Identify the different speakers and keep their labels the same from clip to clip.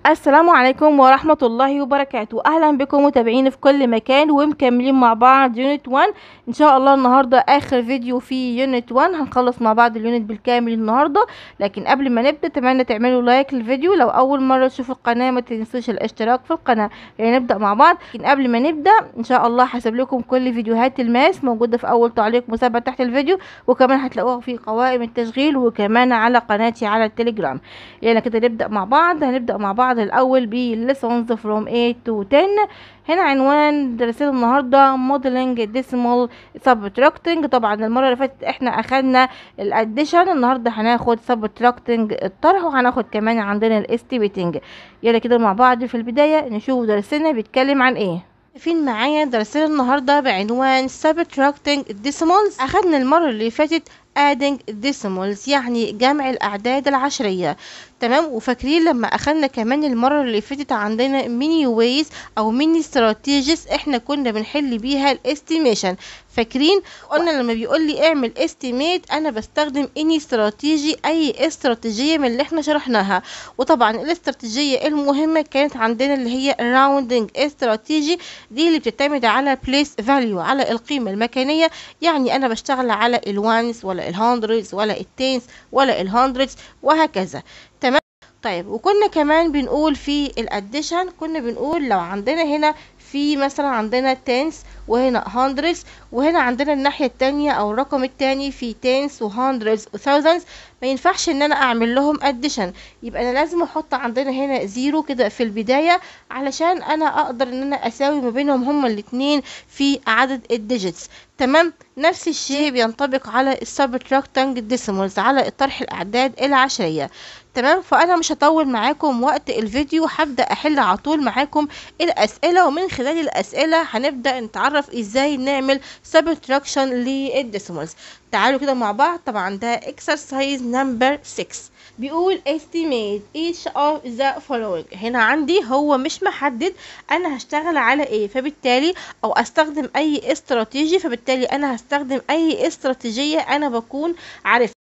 Speaker 1: السلام عليكم ورحمة الله وبركاته أهلا بكم متابعين في كل مكان ومكملين مع بعض يونت 1 إن شاء الله النهاردة آخر فيديو في يونت 1 هنخلص مع بعض اليونت بالكامل النهاردة لكن قبل ما نبدأ أتمنى تعملوا لايك للفيديو لو أول مرة تشوفوا القناة ما تنسوش الاشتراك في القناة يعني نبدأ مع بعض لكن قبل ما نبدأ إن شاء الله هسيب لكم كل فيديوهات الماس موجودة في أول تعليق مثبت تحت الفيديو وكمان هتلاقوها في قوائم التشغيل وكمان على قناتي على التليجرام يعني كده نبدأ مع بعض هنبدأ مع بعض الأول ب lessons from 8 to 10 هنا عنوان دراسات النهاردة modeling decimal subtracting طبعا المرة اللي فاتت احنا أخدنا الاديشن النهاردة هناخد subtracting الطرح وهناخد كمان عندنا الاستيميتنج يلا كده مع بعض في البداية نشوف درسنا بيتكلم عن ايه فين معايا درسنا النهاردة بعنوان subtracting decimals أخدنا المرة اللي فاتت adding decimals يعني جمع الأعداد العشرية تمام وفاكرين لما أخدنا كمان المرة اللي فاتت عندنا ميني ويز أو ميني استراتيجيز احنا كنا بنحل بيها الاستيميشن فاكرين قلنا لما بيقول لي اعمل استيميت انا بستخدم اني استراتيجي اي استراتيجيه من اللي احنا شرحناها وطبعا الاستراتيجيه المهمه كانت عندنا اللي هي راوندنج استراتيجي دي اللي بتعتمد على بليس فاليو على القيمه المكانيه يعني انا بشتغل على الوانس ولا الهندردز ولا التنس ولا الهندردز وهكذا تمام طيب وكنا كمان بنقول في الاديشن كنا بنقول لو عندنا هنا في مثلا عندنا تنس وهنا hundreds وهنا عندنا الناحية التانية او الرقم التاني في tens و hundreds و thousands ما ينفعش ان انا اعمل لهم addition يبقى انا لازم احط عندنا هنا زيرو كده في البداية علشان انا اقدر ان انا اساوي ما بينهم هما الاتنين في عدد الديجيتس تمام نفس الشيء بينطبق على subtracting decimals على طرح الاعداد العشرية تمام فانا مش هطول معاكم وقت الفيديو هبدا احل على طول معاكم الاسئله ومن خلال الاسئله هنبدا نتعرف ازاي نعمل subtraction للديسيمالز تعالوا كده مع بعض طبعا ده exercise number 6 بيقول estimate each of the following هنا عندي هو مش محدد انا هشتغل على ايه فبالتالي او استخدم اي استراتيجي فبالتالي انا هستخدم اي استراتيجيه انا بكون عارفها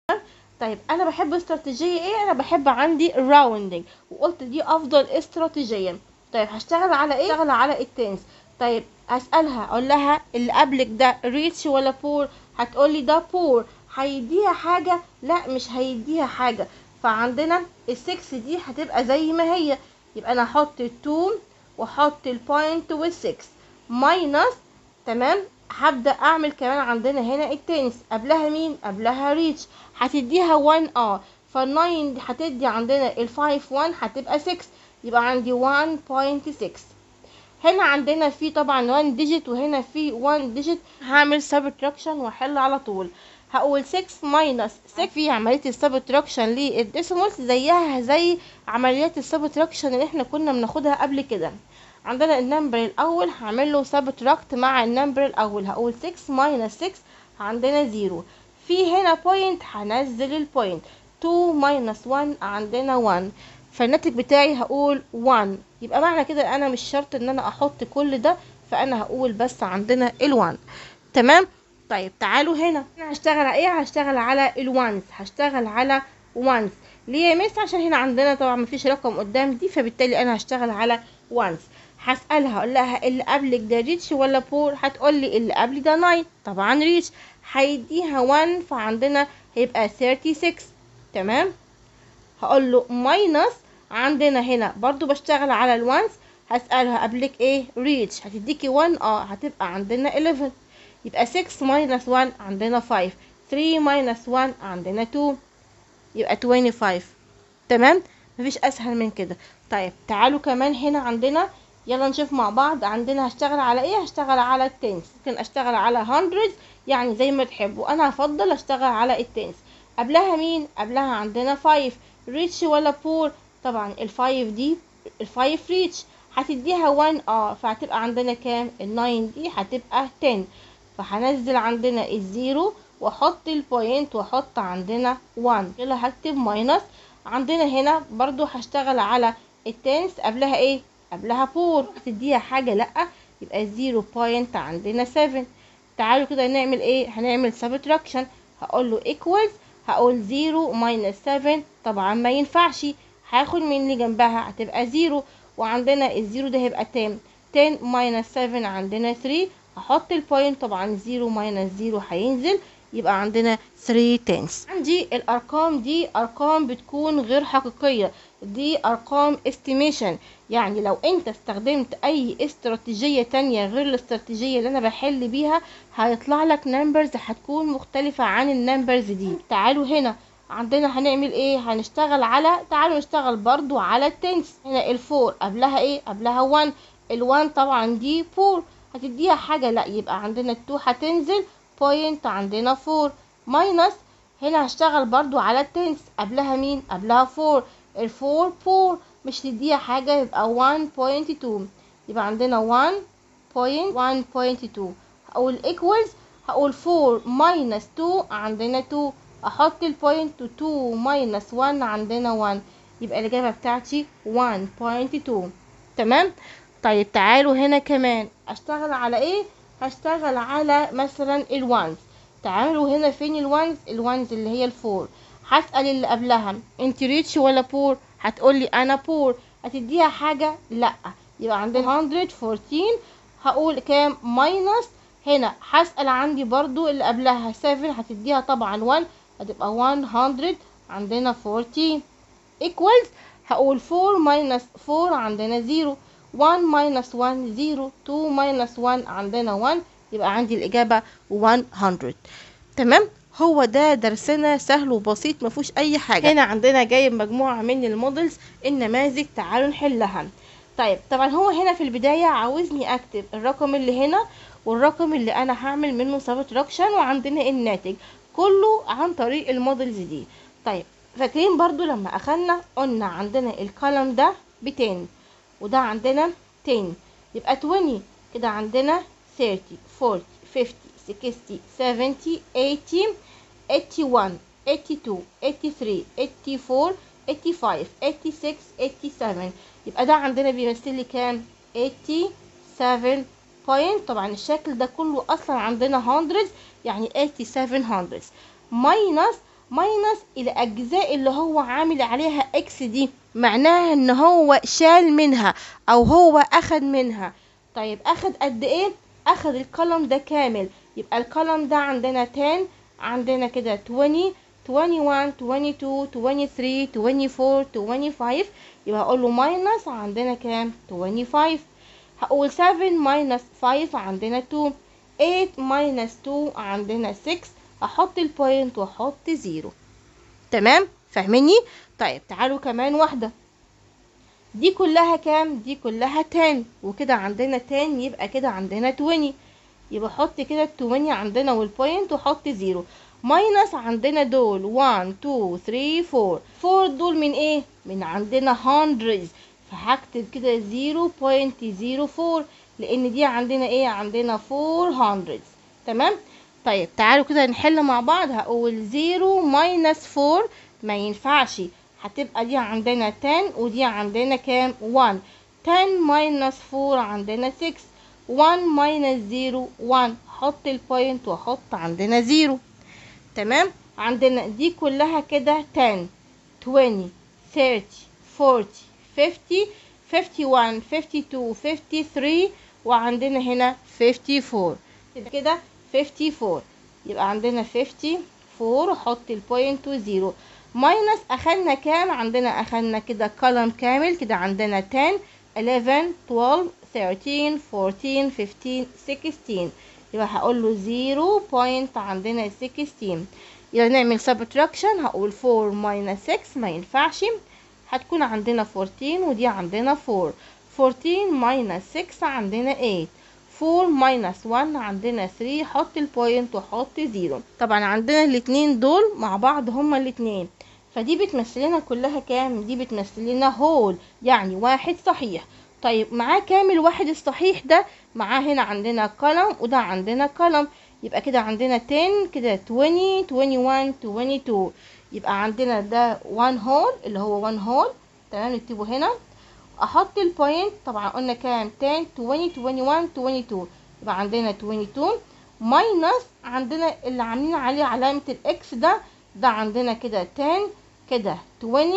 Speaker 1: طيب انا بحب استراتيجيه ايه انا بحب عندي الراوندنج وقلت دي افضل استراتيجيه طيب هشتغل على ايه هشتغل على التنس طيب هسالها اقول لها اللي قبلك ده ريتش ولا بور هتقولي ده بور هيديها حاجه لا مش هيديها حاجه فعندنا السكس دي هتبقى زي ما هي يبقى انا هحط التو واحط البوينت والسكس ماينس تمام هبدا اعمل كمان عندنا هنا التنس قبلها مين قبلها ريتش هتديها 1 اه فال9 هتدي عندنا ال5 1 هتبقى 6 يبقى عندي 1.6 هنا عندنا في طبعا 1 ديجيت وهنا في 1 ديجيت هعمل سبتراكشن واحل على طول هقول 6 ماينس 6 في عمليه السبتراكشن للديسيمالز زيها زي عمليات السبتراكشن اللي احنا كنا بناخدها قبل كده عندنا النمبر الاول هعمل له سبتراكت مع النمبر الاول هقول 6 ماينس 6 عندنا 0 في هنا بوينت هنزل البوينت 2 ماينس 1 عندنا 1 فالناتج بتاعي هقول 1 يبقى معنى كده انا مش شرط ان انا احط كل ده فانا هقول بس عندنا ال1 تمام طيب تعالوا هنا انا هشتغل على ايه هشتغل على الوانز هشتغل على وانز ليه يا مس عشان هنا عندنا طبعا مفيش رقم قدام دي فبالتالي انا هشتغل على وانز هسألها اقول لها اللي قبلك ده ريتش ولا بور هتقول لي اللي قبلي ده 9 طبعا ريتش هيديها 1 فعندنا هيبقى 36 تمام هقول له ماينس عندنا هنا برضو بشتغل على الوانس هسألها قبلك ايه ريتش هتديكي 1 اه هتبقى عندنا 11 يبقى 6 ماينس 1 عندنا 5 3 ماينس 1 عندنا 2 يبقى 25 تمام مفيش اسهل من كده طيب تعالوا كمان هنا عندنا يلا نشوف مع بعض عندنا هشتغل على ايه هشتغل على التنس ممكن اشتغل على هندرد يعني زي ما تحبوا انا هفضل اشتغل على التنس قبلها مين قبلها عندنا 5 ريتش ولا بور طبعا الفايف دي الفايف ريتش هتديها 1 اه فهتبقى عندنا كام ال9 دي هتبقى 10 فهنزل عندنا الزيرو واحط البوينت واحط عندنا 1 يلا هكتب ماينس عندنا هنا برضو هشتغل على التنس قبلها ايه قبلها بور هتديها حاجة لأ يبقى زيرو بوينت عندنا 7 تعالوا كده نعمل ايه هنعمل سبتراكشن هقول له equals هقول 0 minus 7 طبعا ما ينفعش هاخد من اللي جنبها هتبقى زيرو وعندنا الزيرو ده هيبقى 10 10 minus 7 عندنا 3 هحط البوينت طبعا 0 minus 0 هينزل يبقى عندنا 3 تنس عندي الارقام دي ارقام بتكون غير حقيقيه دي ارقام estimation يعني لو انت استخدمت اي استراتيجيه تانية غير الاستراتيجيه اللي انا بحل بيها هيطلع لك نمبرز هتكون مختلفه عن النمبرز دي تعالوا هنا عندنا هنعمل ايه هنشتغل على تعالوا نشتغل برضو على التنس هنا الفور قبلها ايه قبلها 1 ال1 طبعا دي فور هتديها حاجه لا يبقى عندنا التو هتنزل بوينت عندنا 4 ماينس هنا هشتغل برضو على التنس قبلها مين قبلها 4 الفور 4 مش تديها حاجة يبقى 1.2 يبقى عندنا 1.1.2 هقول equals هقول 4 minus 2 عندنا 2 احط البوينت 2 minus 1 عندنا 1 يبقى الاجابة بتاعتي 1.2 تمام طيب تعالوا هنا كمان اشتغل على ايه هشتغل على مثلا الوانز تعالوا هنا فين الوانز الوانز اللي هي الفور هسأل اللي قبلها انت ريتش ولا بور هتقولي انا بور هتديها حاجة لا يبقى عندنا 114 هقول كام ماينس هنا هسأل عندي برضو اللي قبلها 7 هتديها طبعا 1 هتبقى 100 عندنا 14 equals هقول 4 minus 4 عندنا 0 1 minus 1 0 2 minus 1 عندنا 1 يبقى عندي الإجابة 100 تمام هو ده درسنا سهل وبسيط مفيهوش أي حاجة هنا عندنا جايب مجموعة من المودلز النماذج تعالوا نحلها طيب طبعا هو هنا في البداية عاوزني أكتب الرقم اللي هنا والرقم اللي أنا هعمل منه سبتراكشن وعندنا الناتج كله عن طريق المودلز دي طيب فاكرين برضو لما أخدنا قلنا عندنا الكولم ده ب 10 وده عندنا 10 يبقى 20 كده عندنا 30 40 50 60 70 80 81 82 83 84 85 86 87 يبقى ده عندنا بيمثل لي كام 87 بوينت طبعا الشكل ده كله اصلا عندنا hundreds يعني 87 hundreds ماينس ماينس الاجزاء اللي هو عامل عليها اكس دي معناها ان هو شال منها او هو اخد منها طيب اخد قد ايه اخد الكولوم ده كامل يبقى الكولوم ده عندنا 10 عندنا كده 20 21 22 23 24 25 يبقى هقول له ماينس عندنا كام 25 هقول 7 ماينس 5 عندنا 2 8 ماينس 2 عندنا 6 احط البوينت واحط زيرو تمام فاهميني طيب تعالوا كمان واحده دي كلها كام دي كلها 10 وكده عندنا 10 يبقى كده عندنا 20 يبقى حط كده ال 20 عندنا والبوينت وحط زيرو ماينس عندنا دول 1 2 3 4 4 دول من ايه من عندنا hundreds فهكتب كده 0.04 لان دي عندنا ايه عندنا 400 تمام طيب تعالوا كده نحل مع بعض هقول 0 ماينس 4 ما ينفعش هتبقى دي عندنا 10 ودي عندنا كام 1 10 ماينس 4 عندنا 6 1 ماينس 0 1 حط البوينت واحط عندنا 0 تمام عندنا دي كلها كده 10 20 30 40 50 51 52 53 وعندنا هنا 54 كده 54 يبقى عندنا 54 حط البوينت وزيرو ماينس اخدنا كام عندنا اخدنا كده كولوم كامل كده عندنا 10 11 12 13 14 15 16 يبقى هقول له 0 بوينت عندنا 16 يبقى نعمل سبتراكشن هقول 4 ماينس 6 ما ينفعش هتكون عندنا 14 ودي عندنا 4 14 ماينس 6 عندنا 8 4 ماينس 1 عندنا 3 حط البوينت وحط 0 طبعا عندنا الاتنين دول مع بعض هما الاتنين فدي بتمثل لنا كلها كام دي بتمثل لنا هول يعني واحد صحيح طيب معاه كام الواحد الصحيح ده معاه هنا عندنا كولم وده عندنا كولم يبقى كده عندنا 10 كده 20 21 22 يبقى عندنا ده 1 هول اللي هو 1 هول تمام نكتبه هنا احط البوينت طبعا قلنا كام 10 20 21 22 يبقى عندنا 22 ماينس عندنا اللي عاملين عليه علامة الاكس ده ده عندنا كده 10 كده 20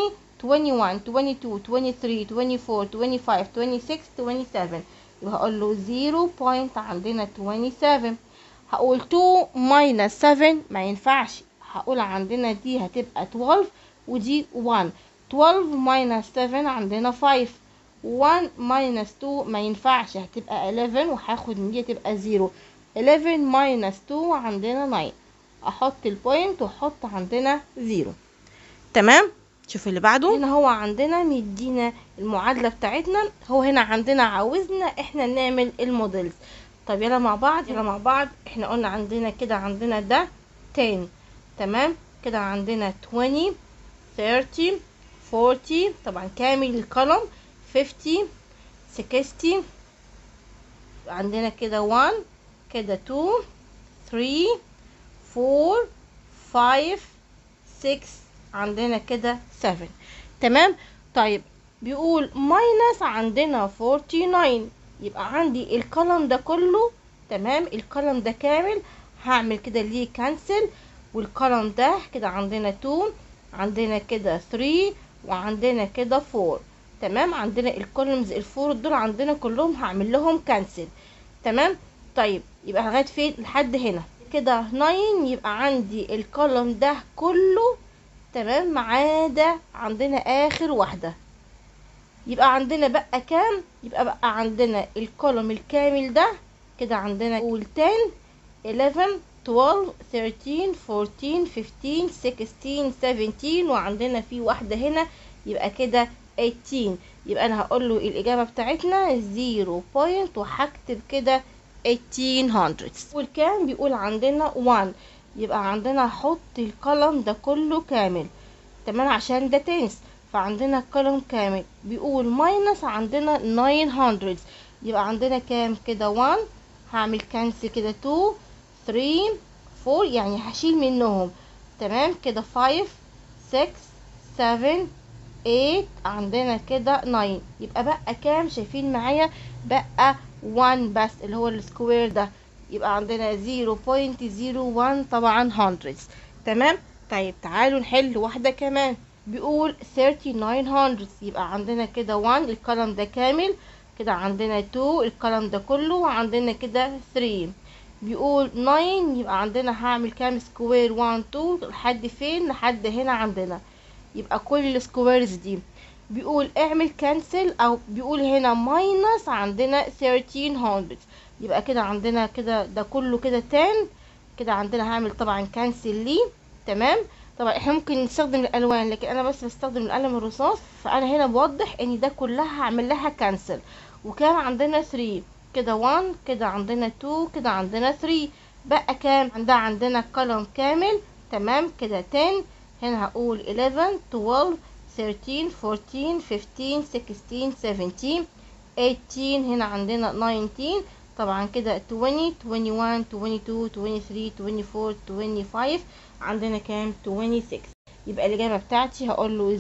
Speaker 1: 21 22 23 24 25 26 27 يبقى هقول له 0 بوينت عندنا 27 هقول 2 minus 7 ما ينفعش هقول عندنا دي هتبقى 12 ودي 1 12 minus 7 عندنا 5 1 minus 2 ما ينفعش هتبقى 11 وهاخد من دي تبقى 0 11 minus 2 عندنا 9 احط البوينت واحط عندنا 0 تمام شوف اللي بعده هنا هو عندنا مدينا المعادله بتاعتنا هو هنا عندنا عاوزنا احنا نعمل الموديلز طب يلا مع بعض يلا مع بعض احنا قلنا عندنا كده عندنا ده 10 تمام كده عندنا 20 30 40 طبعا كامل الكولوم 50 60 عندنا كده 1 كده 2 3 4 5 6 عندنا كده 7 تمام طيب بيقول ماينس عندنا 49 يبقى عندي الكولوم ده كله تمام الكولوم ده كامل هعمل كده ليه كانسل والكولوم ده كده عندنا 2 عندنا كده 3 وعندنا كده 4 تمام عندنا الكولومز الفور دول عندنا كلهم هعمل لهم كانسل تمام طيب يبقى لغايه فين لحد هنا كده 9 يبقى عندي الكولوم ده كله تمام ما عدا عندنا اخر واحده يبقى عندنا بقى كام يبقى بقى عندنا الكولوم الكامل ده كده عندنا قول 10 11 12 13 14 15 16 17 وعندنا في واحدة هنا يبقى كده 18 يبقى انا هقول له الاجابة بتاعتنا 0 بوينت وهكتب كده 1800 والكام بيقول عندنا 1 يبقى عندنا هحط القلم ده كله كامل تمام عشان ده تنس فعندنا القلم كامل بيقول ماينس عندنا 900 يبقى عندنا كام كده 1 هعمل كانسل كده 2 3 4 يعني هشيل منهم تمام كده 5 6 7 8 عندنا كده 9 يبقى بقى كام شايفين معايا بقى 1 بس اللي هو السكوير ده يبقى عندنا 0.01 طبعا hundreds تمام طيب تعالوا نحل واحدة كمان بيقول 3900 يبقى عندنا كده 1 الكلام ده كامل كده عندنا 2 الكلام ده كله وعندنا كده 3 بيقول 9 يبقى عندنا هعمل كام سكوير 1 2 لحد فين لحد هنا عندنا يبقى كل السكويرز دي بيقول اعمل كانسل او بيقول هنا ماينس عندنا 1300 يبقى كده عندنا كده ده كله كده 10 كده عندنا هعمل طبعا كانسل ليه تمام طبعا احنا ممكن نستخدم الالوان لكن انا بس بستخدم القلم الرصاص فانا هنا بوضح ان ده كلها هعمل لها كانسل وكام عندنا 3 كده 1 كده عندنا 2 كده عندنا 3 بقى كام عندها عندنا قلم كامل تمام كده 10 هنا هقول 11 12 13 14 15 16 17 18 هنا عندنا 19 طبعا كده 20 21 22 23 24 25 عندنا كام 26 يبقى الإجابة بتاعتي هقول له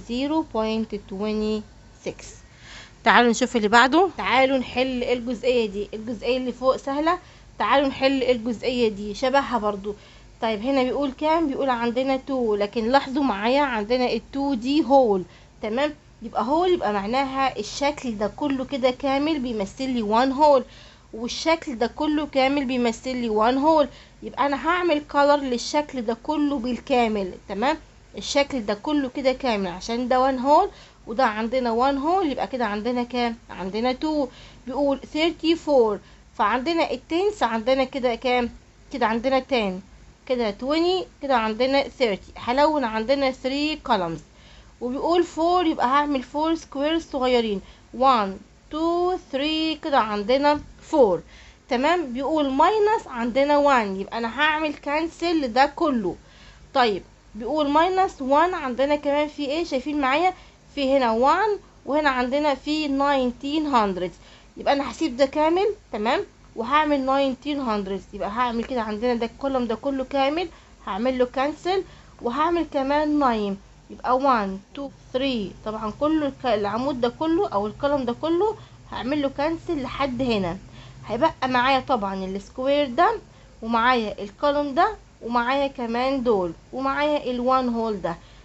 Speaker 1: 0.26 تعالوا نشوف اللي بعده تعالوا نحل الجزئية دي الجزئية اللي فوق سهلة تعالوا نحل الجزئية دي شبهها برضو طيب هنا بيقول كام بيقول عندنا 2 لكن لاحظوا معايا عندنا ال 2 دي هول تمام يبقى هول يبقى معناها الشكل ده كله كده كامل بيمثل لي 1 هول والشكل ده كله كامل بيمثل لي 1 هول يبقى انا هعمل كولر للشكل ده كله بالكامل تمام الشكل ده كله كده كامل عشان ده 1 هول وده عندنا 1 هول يبقى كده عندنا كام عندنا 2 بيقول 34 فعندنا التنس عندنا كده كام كده عندنا 10 كده 20 كده عندنا 30 هلون عندنا 3 columns وبيقول 4 يبقى هعمل 4 سكويرز صغيرين 1 2 3 كده عندنا 4 تمام بيقول ماينس عندنا 1 يبقى انا هعمل كانسل لده كله طيب بيقول ماينس 1 عندنا كمان في ايه شايفين معايا في هنا 1 وهنا عندنا في 1900 يبقى انا هسيب ده كامل تمام وهعمل 1900 يبقى هعمل كده عندنا ده الكولوم ده كله كامل هعمل له كانسل وهعمل كمان 9 يبقى 1 2 3 طبعا كله العمود ده كله او الكولوم ده كله هعمل له كانسل لحد هنا هيبقى معايا طبعا السكوير ده ومعايا الكولوم ده ومعايا كمان دول ومعايا الوان هول ده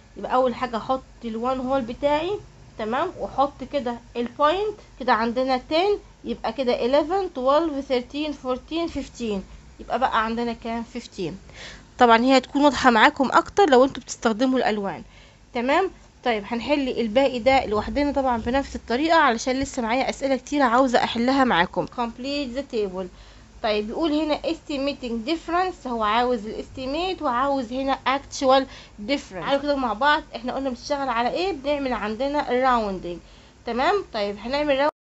Speaker 1: يبقى اول حاجه احط الوان هول بتاعي تمام واحط كده البوينت كده عندنا 10 يبقى كده 11 12 13 14 15 يبقى بقى عندنا كام 15 طبعا هي هتكون واضحه معاكم اكتر لو انتوا بتستخدموا الالوان تمام طيب هنحل الباقي ده لوحدنا طبعا بنفس الطريقه علشان لسه معايا اسئله كتيره عاوزه احلها معاكم complete the table طيب بيقول هنا estimating difference هو عاوز الاستيميت وعاوز هنا actual difference تعالوا كده مع بعض احنا قلنا بنشتغل على ايه بنعمل عندنا rounding تمام طيب هنعمل rounding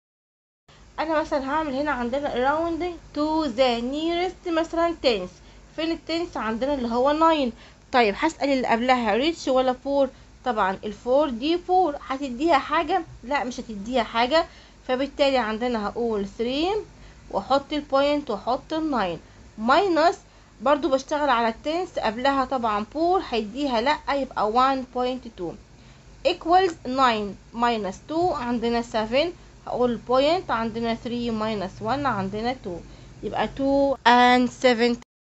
Speaker 1: انا مثلا هعمل هنا عندنا rounding to the nearest مثلا tens فين التنس عندنا اللي هو 9 طيب هسأل اللي قبلها ريتش ولا فور طبعا الفور دي فور هتديها حاجة لا مش هتديها حاجة فبالتالي عندنا هقول 3 واحط البوينت واحط الناين ماينس برضو بشتغل على التنس قبلها طبعا بور هيديها لا يبقى 1.2 equals 9 minus 2 عندنا 7 هقول البوينت عندنا 3 minus 1 عندنا 2 يبقى 2 and 7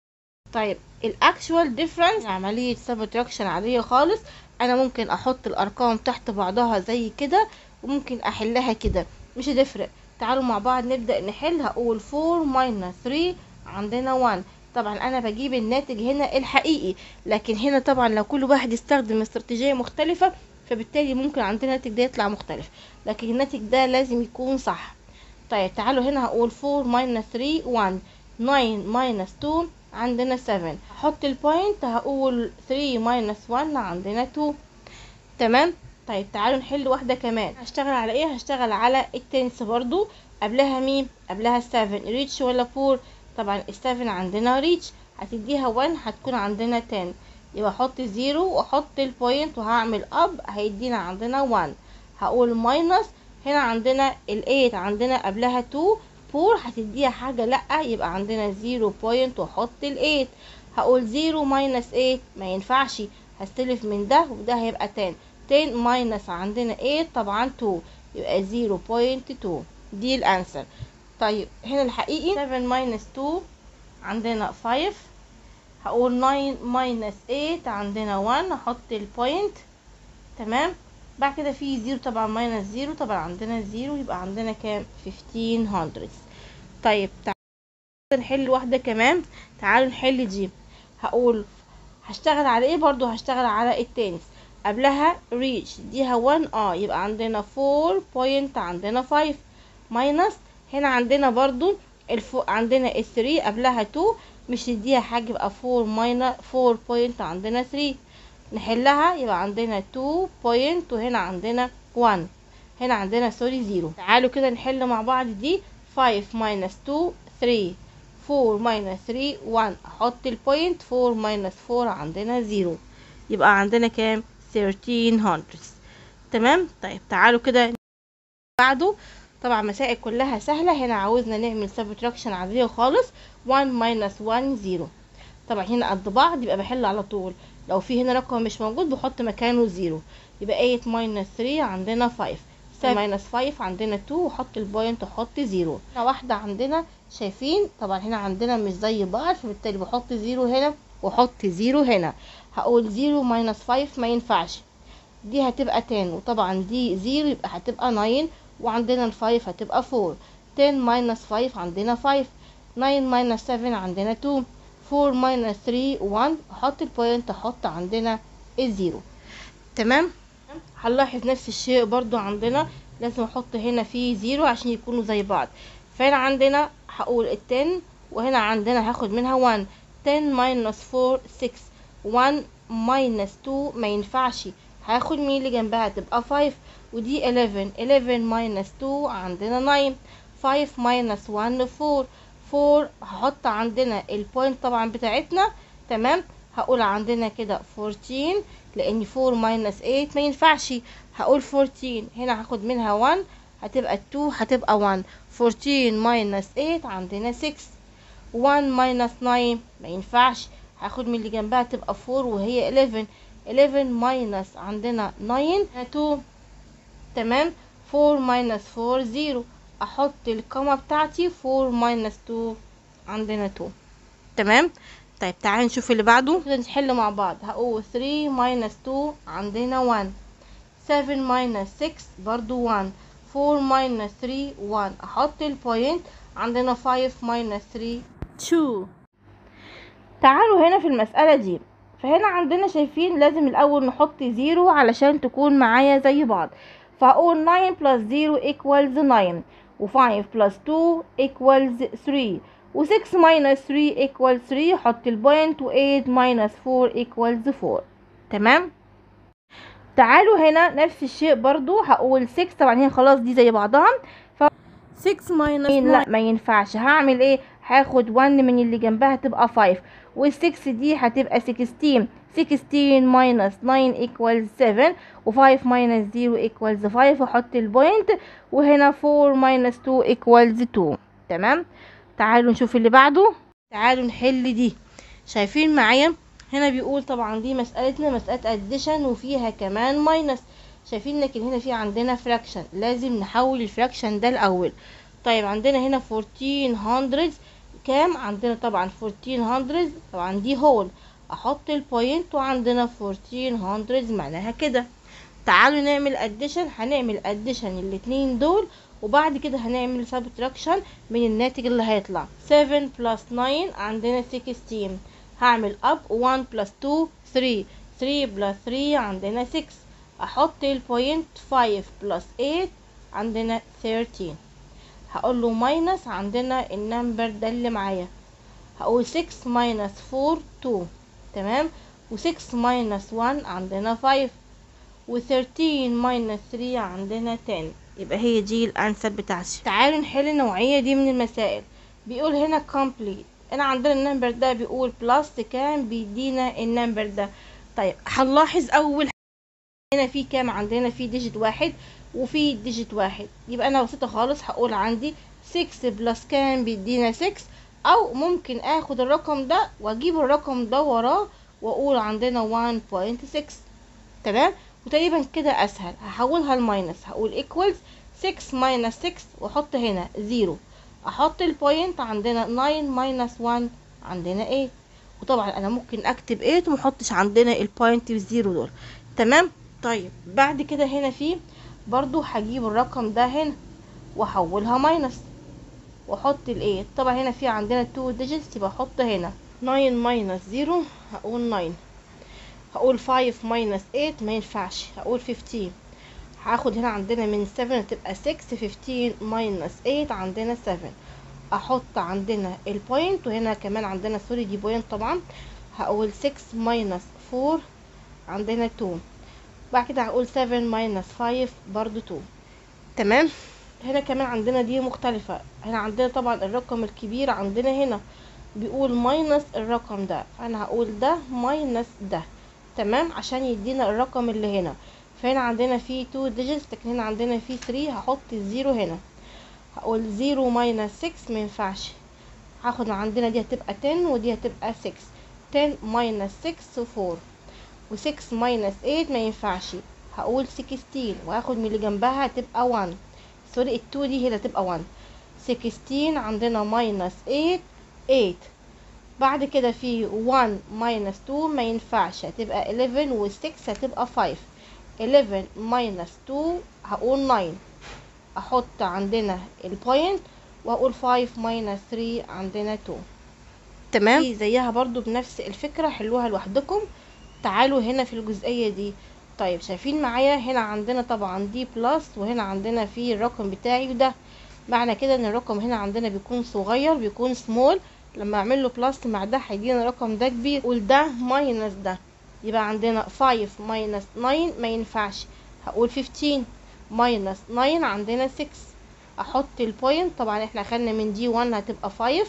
Speaker 1: طيب الاكشوال ديفرنس عملية سبتراكشن عادية خالص انا ممكن احط الارقام تحت بعضها زي كده وممكن احلها كده مش هتفرق تعالوا مع بعض نبدأ نحل هقول 4 minus 3 عندنا 1 طبعا انا بجيب الناتج هنا الحقيقي لكن هنا طبعا لو كل واحد يستخدم استراتيجية مختلفة فبالتالي ممكن عندنا الناتج ده يطلع مختلف لكن الناتج ده لازم يكون صح طيب تعالوا هنا هقول 4 minus 3 1 9 minus 2 عندنا 7 هحط البوينت هقول 3 minus 1 عندنا 2 تمام طيب تعالوا نحل واحدة كمان هشتغل على ايه هشتغل على التنس برضو قبلها مين قبلها 7 ريتش ولا 4 طبعا ال 7 عندنا ريتش هتديها 1 هتكون عندنا 10 يبقى احط 0 واحط البوينت وهعمل اب هيدينا عندنا 1 هقول ماينس هنا عندنا ال 8 عندنا قبلها 2 4 هتديها حاجة لأ يبقى عندنا 0 بوينت واحط ال 8 هقول 0 ماينس 8 ما ينفعش هستلف من ده وده هيبقى 10 10 ماينس عندنا 8 طبعا 2 يبقى 0.2 دي الانسر طيب هنا الحقيقي 7 ماينس 2 عندنا 5 هقول 9 ماينس 8 عندنا 1 احط البوينت تمام بعد كده في 0 طبعا ماينس 0 طبعا عندنا 0 يبقى عندنا كام 1500 طيب تعالوا نحل واحدة كمان تعالوا نحل دي هقول هشتغل على ايه برضو هشتغل على التنس قبلها reach ديها 1 اه يبقى عندنا 4 بوينت عندنا 5 ماينس هنا عندنا برضو الفو عندنا ال 3 قبلها 2 مش تديها حاجة يبقى 4 ماينس 4 بوينت عندنا 3 نحلها يبقى عندنا 2 بوينت وهنا عندنا 1 هنا عندنا سوري 0 تعالوا كده نحل مع بعض دي 5 ماينس 2 3 4 ماينس 3 1 احط البوينت 4 ماينس 4 عندنا 0 يبقى عندنا كام 1300 تمام طيب تعالوا كده بعده طبعا مسائل كلها سهلة هنا عاوزنا نعمل سبتراكشن عادية خالص 1 minus 1 0 طبعا هنا قد بعض يبقى بحل على طول لو في هنا رقم مش موجود بحط مكانه 0 يبقى 8 minus 3 عندنا 5 7 minus 5 عندنا 2 وحط البوينت وحط 0 هنا واحدة عندنا شايفين طبعا هنا عندنا مش زي بعض فبالتالي بحط 0 هنا واحط 0 هنا هقول 0 minus 5 ما ينفعش دي هتبقى 10 وطبعا دي 0 يبقى هتبقى 9 وعندنا ال 5 هتبقى 4 10 minus 5 عندنا 5 9 minus 7 عندنا 2 4 minus 3 1 احط البوينت احط عندنا الزيرو تمام هنلاحظ نفس الشيء برضو عندنا لازم احط هنا في زيرو عشان يكونوا زي بعض فهنا عندنا هقول ال 10 وهنا عندنا هاخد منها 1 10 minus 4 6 1 minus 2 ما ينفعش هاخد مين اللي جنبها تبقى 5 ودي 11 11 minus 2 عندنا 9 5 minus 1 4 4 هحط عندنا البوينت طبعا بتاعتنا تمام هقول عندنا كده 14 لان 4 minus 8 ما ينفعش هقول 14 هنا هاخد منها 1 هتبقى 2 هتبقى 1 14 minus 8 عندنا 6 1 minus 9 ما ينفعش هاخد من اللي جنبها تبقى 4 وهي 11 11 minus عندنا 9 2 تمام 4 minus 4 0 احط القامة بتاعتي 4 minus 2 عندنا 2 تمام طيب تعالى نشوف اللي بعده كده نحل مع بعض هقول 3 minus 2 عندنا 1 7 minus 6 برضو 1 4 minus 3 1 احط البوينت عندنا 5 minus 3 2 تعالوا هنا في المسألة دي فهنا عندنا شايفين لازم الأول نحط زيرو علشان تكون معايا زي بعض فهقول 9 plus 0 equals 9 و 5 plus 2 equals 3 و 6 minus 3 equals 3 حط البوينت و 8 minus 4 equals 4 تمام تعالوا هنا نفس الشيء برضو هقول 6 طبعا هي خلاص دي زي بعضها ف 6 minus لا ما ينفعش هعمل ايه هاخد 1 من اللي جنبها تبقى 5 وال6 دي هتبقى 16 16 minus 9 equals 7 و5 minus 0 equals 5 واحط البوينت وهنا 4 minus 2 equals 2 تمام تعالوا نشوف اللي بعده تعالوا نحل دي شايفين معايا هنا بيقول طبعا دي مسألتنا مسألة addition وفيها كمان minus شايفين لكن هنا في عندنا fraction لازم نحول الفراكشن ده الأول طيب عندنا هنا 1400 كام عندنا طبعا 1400 طبعا دي هول احط البوينت وعندنا 1400 معناها كده تعالوا نعمل اديشن هنعمل اديشن الاتنين دول وبعد كده هنعمل سبتراكشن من الناتج اللي هيطلع 7 بلس 9 عندنا 16 هعمل اب 1 بلس 2 3 3 بلس 3 عندنا 6 احط البوينت 5 بلس 8 عندنا 13 هقول له ماينس عندنا النمبر ده اللي معايا هقول 6 ماينس 4 2 تمام و6 ماينس 1 عندنا 5 و13 ماينس 3 عندنا 10 يبقى هي دي الانسر بتاعتي تعالوا نحل النوعية دي من المسائل بيقول هنا complete انا عندنا النمبر ده بيقول بلس كام بيدينا النمبر ده طيب هنلاحظ اول هنا في كام عندنا في ديجيت واحد وفي ديجيت واحد يبقى انا بسيطة خالص هقول عندي 6 بلس كام بيدينا 6 او ممكن اخد الرقم ده واجيب الرقم ده وراه واقول عندنا 1.6 تمام وتقريبا كده اسهل هحولها لماينس هقول ايكوالز 6 ماينس 6 واحط هنا 0 احط البوينت عندنا 9 ماينس 1 عندنا 8 وطبعا انا ممكن اكتب 8 ومحطش عندنا البوينت والزيرو دول تمام طيب بعد كده هنا في برضو هجيب الرقم ده هنا واحولها ماينس واحط ال 8 طبعا هنا في عندنا 2 digits يبقى احط هنا 9 ماينس 0 هقول 9 هقول 5 ماينس 8 ما ينفعش هقول 15 هاخد هنا عندنا من 7 تبقى 6 15 ماينس 8 عندنا 7 احط عندنا البوينت وهنا كمان عندنا سوري دي بوينت طبعا هقول 6 ماينس 4 عندنا 2 بعد كده هقول 7 ماينس 5 برضو 2 تمام هنا كمان عندنا دي مختلفة هنا عندنا طبعا الرقم الكبير عندنا هنا بيقول ماينس الرقم ده فانا هقول ده ماينس ده تمام عشان يدينا الرقم اللي هنا فهنا عندنا فيه 2 digits لكن هنا عندنا فيه 3 هحط الزيرو هنا هقول 0 ماينس 6 ما ينفعش هاخد عندنا دي هتبقى 10 ودي هتبقى 6 10 ماينس 6 4 و6 ماينس 8 ما ينفعش هقول 16 وهاخد من اللي جنبها هتبقى 1 سوري ال 2 دي هي اللي هتبقى 1 16 عندنا ماينس 8 8 بعد كده في 1 ماينس 2 ما ينفعش هتبقى 11 و6 هتبقى 5 11 ماينس 2 هقول 9 احط عندنا البوينت واقول 5 ماينس 3 عندنا 2 تمام دي زيها برضو بنفس الفكرة حلوها لوحدكم تعالوا هنا في الجزئية دي طيب شايفين معايا هنا عندنا طبعا دي بلس وهنا عندنا في الرقم بتاعي وده معنى كده ان الرقم هنا عندنا بيكون صغير بيكون سمول لما اعمل له بلس مع ده هيدينا الرقم ده كبير وده ماينس ده يبقى عندنا 5 ماينس 9 ما ينفعش هقول 15 ماينس 9 عندنا 6 احط البوينت طبعا احنا اخدنا من دي 1 هتبقى 5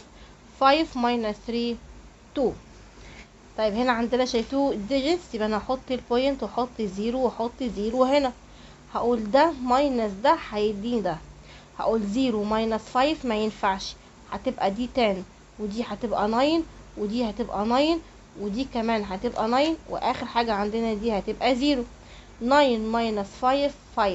Speaker 1: 5 ماينس 3 2 طيب هنا عندنا شايفوه digits يبقى انا هحط البوينت واحط زيرو واحط زيرو هنا هقول ده ماينس ده هيديني ده هقول زيرو ماينس 5 ما ينفعش هتبقى دي 10 ودي هتبقى 9 ودي هتبقى 9 ودي كمان هتبقى 9 واخر حاجة عندنا دي هتبقى زيرو 9 ماينس 5 5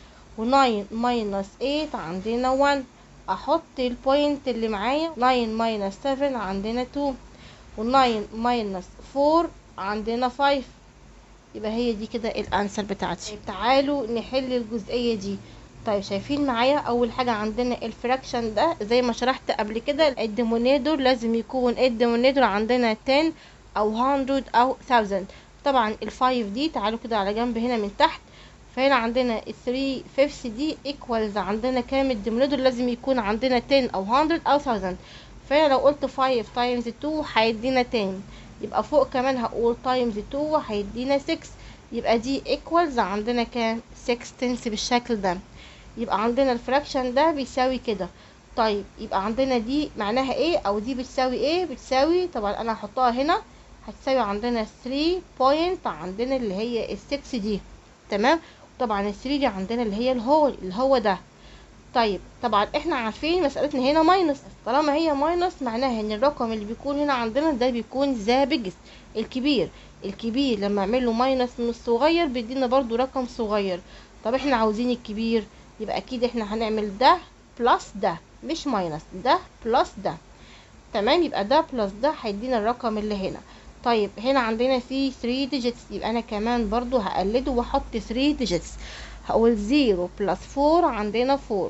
Speaker 1: و9 ماينس 8 عندنا 1 احط البوينت اللي معايا 9 ماينس 7 عندنا 2 و9 ماينس 4 عندنا 5 يبقى هي دي كده الانسر بتاعتي طيب تعالوا نحل الجزئيه دي طيب شايفين معايا اول حاجه عندنا الفراكشن ده زي ما شرحت قبل كده الديمونيدور لازم يكون الديمونيدور عندنا 10 او 100 او 1000 طبعا الفايف دي تعالوا كده على جنب هنا من تحت فهنا عندنا ال 3 فيفث دي ايكوالز عندنا كام الديمونيدور لازم يكون عندنا 10 او 100 او 1000 فهنا لو قلت 5 تايمز 2 هيدينا 10 يبقى فوق كمان هقول تايمز 2 هيدينا 6 يبقى دي ايكوالز عندنا كام 6 تنس بالشكل ده يبقى عندنا الفراكشن ده بيساوي كده طيب يبقى عندنا دي معناها ايه او دي بتساوي ايه بتساوي طبعا انا هحطها هنا هتساوي عندنا 3 بوينت عندنا اللي هي ال 6 دي تمام طبعا ال 3 دي عندنا اللي هي الهول اللي هو ده طيب طبعا احنا عارفين مسألتنا هنا ماينس طالما هي ماينس معناها ان الرقم اللي بيكون هنا عندنا ده بيكون ذا بيجست الكبير الكبير لما اعمل له ماينس من الصغير بيدينا برضو رقم صغير طب احنا عاوزين الكبير يبقى اكيد احنا هنعمل ده بلس ده مش ماينس ده بلس ده تمام يبقى ده بلس ده هيدينا الرقم اللي هنا طيب هنا عندنا في 3 ديجيتس يبقى انا كمان برضو هقلده واحط 3 ديجيتس هقول 0 بلس 4 عندنا 4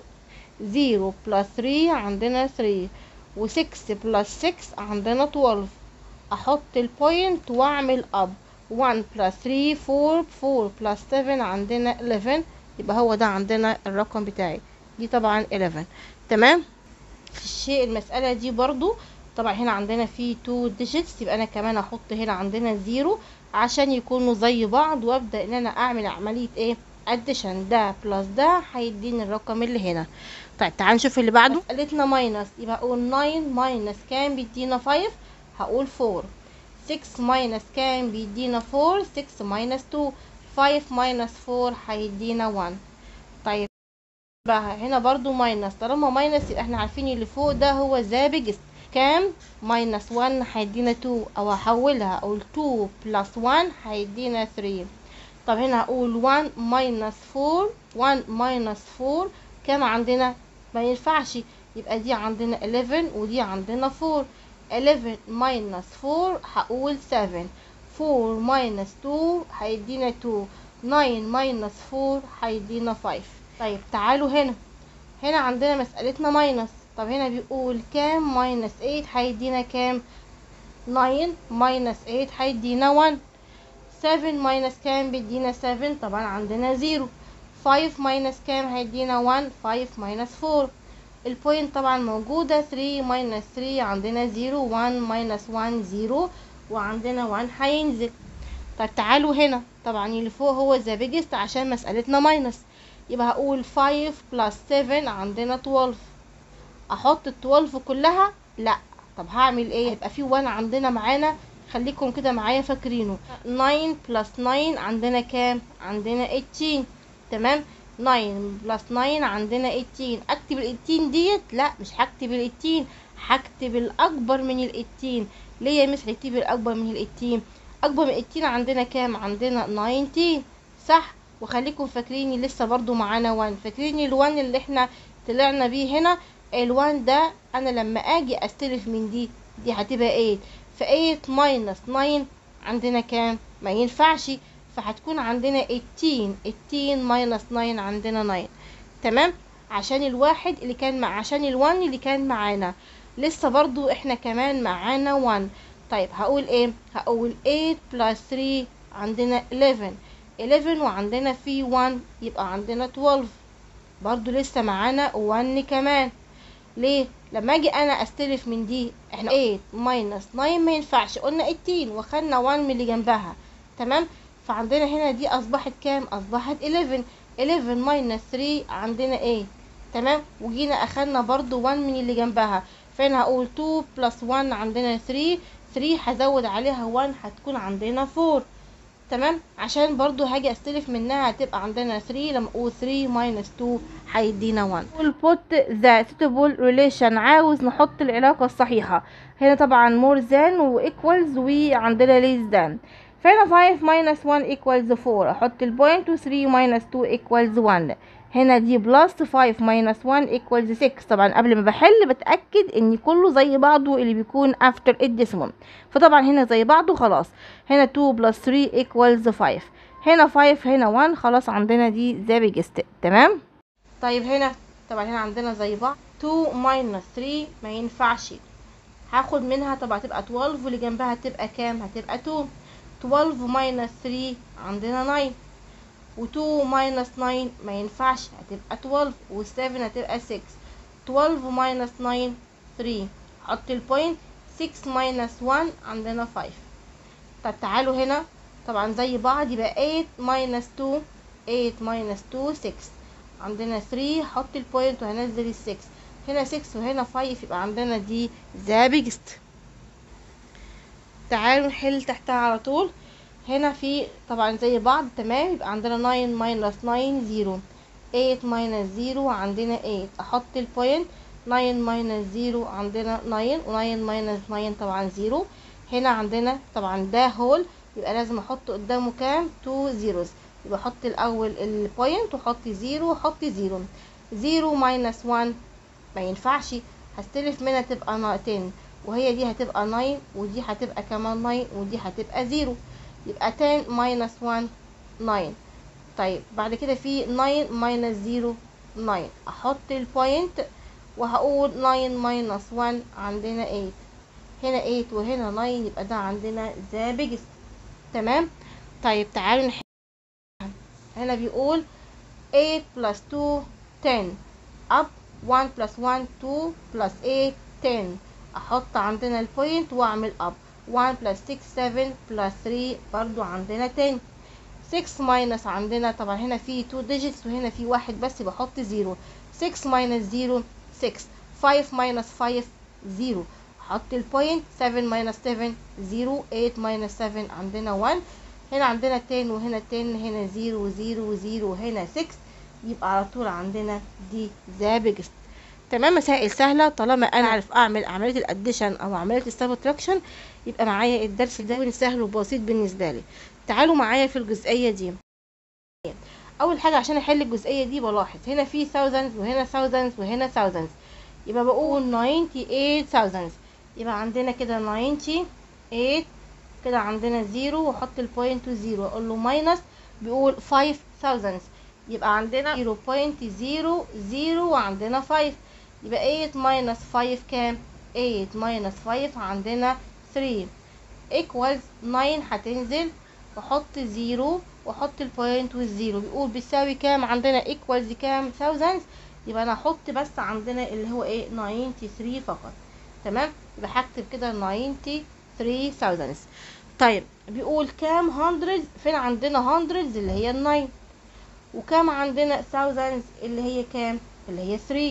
Speaker 1: 0 بلس 3 عندنا 3 و6 بلس 6 عندنا 12 احط البوينت واعمل اب 1 بلس 3 4 4 بلس 7 عندنا 11 يبقى هو ده عندنا الرقم بتاعي دي طبعا 11 تمام في الشيء المسألة دي برضو طبعا هنا عندنا في 2 digits يبقى انا كمان احط هنا عندنا 0 عشان يكونوا زي بعض وابدا ان انا اعمل عملية ايه addition ده بلس ده هيديني الرقم اللي هنا طيب تعال نشوف اللي بعده مسألتنا ماينس يبقى اقول 9 ماينس كام بيدينا 5 هقول 4 6 ماينس كام بيدينا 4 6 ماينس 2 5 ماينس 4 هيدينا 1 طيب بقى هنا برضو ماينس طالما ماينس يبقى احنا عارفين اللي فوق ده هو ذا بيجست كام ماينس 1 هيدينا 2 او هحولها اقول 2 بلس 1 هيدينا 3 طب هنا هقول 1 ماينس 4 1 ماينس 4 كام عندنا ما ينفعش يبقى دي عندنا 11 ودي عندنا 4 11 ماينس 4 هقول 7 4 ماينس 2 هيدينا 2 9 ماينس 4 هيدينا 5 طيب تعالوا هنا هنا عندنا مسألتنا ماينس طب هنا بيقول كام ماينس 8 هيدينا كام 9 ماينس 8 هيدينا 1 7 ماينس كام بيدينا 7 طبعا عندنا 0 5 ماينس كام هيدينا 1 5 ماينس 4 البوينت طبعا موجودة 3 ماينس 3 عندنا 0 1 ماينس 1 0 وعندنا 1 هينزل طب تعالوا هنا طبعا اللي فوق هو ذا بيجست عشان مسألتنا ماينس يبقى هقول 5 بلس 7 عندنا 12 احط ال 12 كلها لا طب هعمل ايه يبقى في 1 عندنا معانا خليكم كده معايا فاكرينه 9 بلس 9 عندنا كام عندنا 18 تمام 9 بلس 9 عندنا 18 اكتب ال 18 ديت لا مش هكتب ال 18 هكتب الاكبر من ال 18 ليه يا مس هكتب الاكبر من ال 18 اكبر من 18 عندنا كام عندنا 19 صح وخليكم فاكرين لسه برضو معانا 1 فاكرين ال1 اللي احنا طلعنا بيه هنا ال1 ده انا لما اجي استلف من دي دي هتبقى 8 ف 8 ماينس 9 عندنا كام ما ينفعش فهتكون عندنا 18 18 ماينس 9 عندنا 9 تمام عشان الواحد اللي كان مع عشان الوان اللي كان معانا لسه برضو احنا كمان معانا 1 طيب هقول ايه هقول 8 بلس 3 عندنا 11 11 وعندنا في 1 يبقى عندنا 12 برضو لسه معانا 1 كمان ليه لما اجي انا استلف من دي احنا 8 ماينس 9 ما ينفعش قلنا 18 وخدنا 1 من اللي جنبها تمام فعندنا هنا دي اصبحت كام اصبحت 11 11 ماينس 3 عندنا 8 تمام وجينا اخدنا برضو 1 من اللي جنبها فهنا هقول 2 بلس 1 عندنا 3 3 هزود عليها 1 هتكون عندنا 4 تمام عشان برضو هاجي استلف منها هتبقى عندنا 3 لما اقول 3 ماينس 2 هيدينا 1 نقول put the suitable relation عاوز نحط العلاقة الصحيحة هنا طبعا more than و equals وعندنا less than فهنا 5 minus 1 equals 4 احط البوينت و 3 minus 2 equals 1 هنا دي بلس 5 ماينس 1 equals 6 طبعا قبل ما بحل بتأكد ان كله زي بعضه اللي بيكون after الديسيمال فطبعا هنا زي بعضه خلاص هنا 2 بلس 3 equals 5 هنا 5 هنا 1 خلاص عندنا دي ذا بيجست تمام طيب هنا طبعا هنا عندنا زي بعض 2 minus 3 ما ينفعش هاخد منها طبعا هتبقى 12 واللي جنبها هتبقى كام هتبقى 2 12 minus 3 عندنا 9 و2 minus 9 ما ينفعش هتبقى 12 و7 هتبقى 6 12 minus 9 3 حط البوينت 6 minus 1 عندنا 5 طب تعالوا هنا طبعا زي بعض يبقى 8 minus 2 8 minus 2 6 عندنا 3 حط البوينت وهنزل ال 6 هنا 6 وهنا 5 يبقى عندنا دي ذا بيجست تعالوا نحل تحتها على طول هنا في طبعا زي بعض تمام يبقى عندنا 9 minus 9 0 8 minus 0 عندنا 8 احط البوينت 9 minus 0 عندنا 9 و 9 minus 9 طبعا 0 هنا عندنا طبعا ده هول يبقى لازم احط قدامه كام 2 زيروز يبقى احط الاول البوينت واحط 0 واحط 0 0 minus 1 ما ينفعش هستلف منها تبقى 10 وهي دي هتبقى 9 ودي هتبقى كمان 9 ودي هتبقى 0 يبقى 10 minus 1 9 طيب بعد كده في 9 minus 0 9 احط البوينت وهقول 9 minus 1 عندنا 8 هنا 8 وهنا 9 يبقى ده عندنا the biggest تمام طيب تعالوا نحل هنا بيقول 8 plus 2 10 up 1 plus 1 2 plus 8 10 احط عندنا البوينت واعمل up 1 plus 6 7 plus 3 برضو عندنا 10 6 minus عندنا طبعا هنا في 2 digits وهنا في واحد بس بحط 0 6 minus 0 6 5 minus 5 0 احط البوينت 7 minus 7 0 8 minus 7 عندنا 1 هنا عندنا 10 وهنا 10 هنا 0 0 0 وهنا 6 يبقى على طول عندنا دي ذا بيجست تمام مسائل سهلة طالما انا عارف اعمل عملية الاديشن او عملية السبتراكشن يبقى معايا الدرس ده سهل وبسيط بالنسبة لي تعالوا معايا في الجزئية دي اول حاجة عشان احل الجزئية دي بلاحظ هنا في thousands وهنا thousands وهنا thousands يبقى بقول 98000 يبقى عندنا كده 98 كده عندنا زيرو واحط البوينت وزيرو اقول له ماينس بيقول 5000 يبقى عندنا 0.00 وعندنا 5 يبقى 8 ماينس 5 كام 8 ماينس 5 عندنا 3 equals 9 هتنزل واحط 0 واحط البوينت والزيرو بيقول بيساوي كام عندنا equals كام thousands يبقى انا احط بس عندنا اللي هو ايه 93 فقط تمام يبقى هكتب كده 93000 طيب بيقول كام hundreds فين عندنا hundreds اللي هي 9 وكام عندنا thousands اللي هي كام اللي هي 3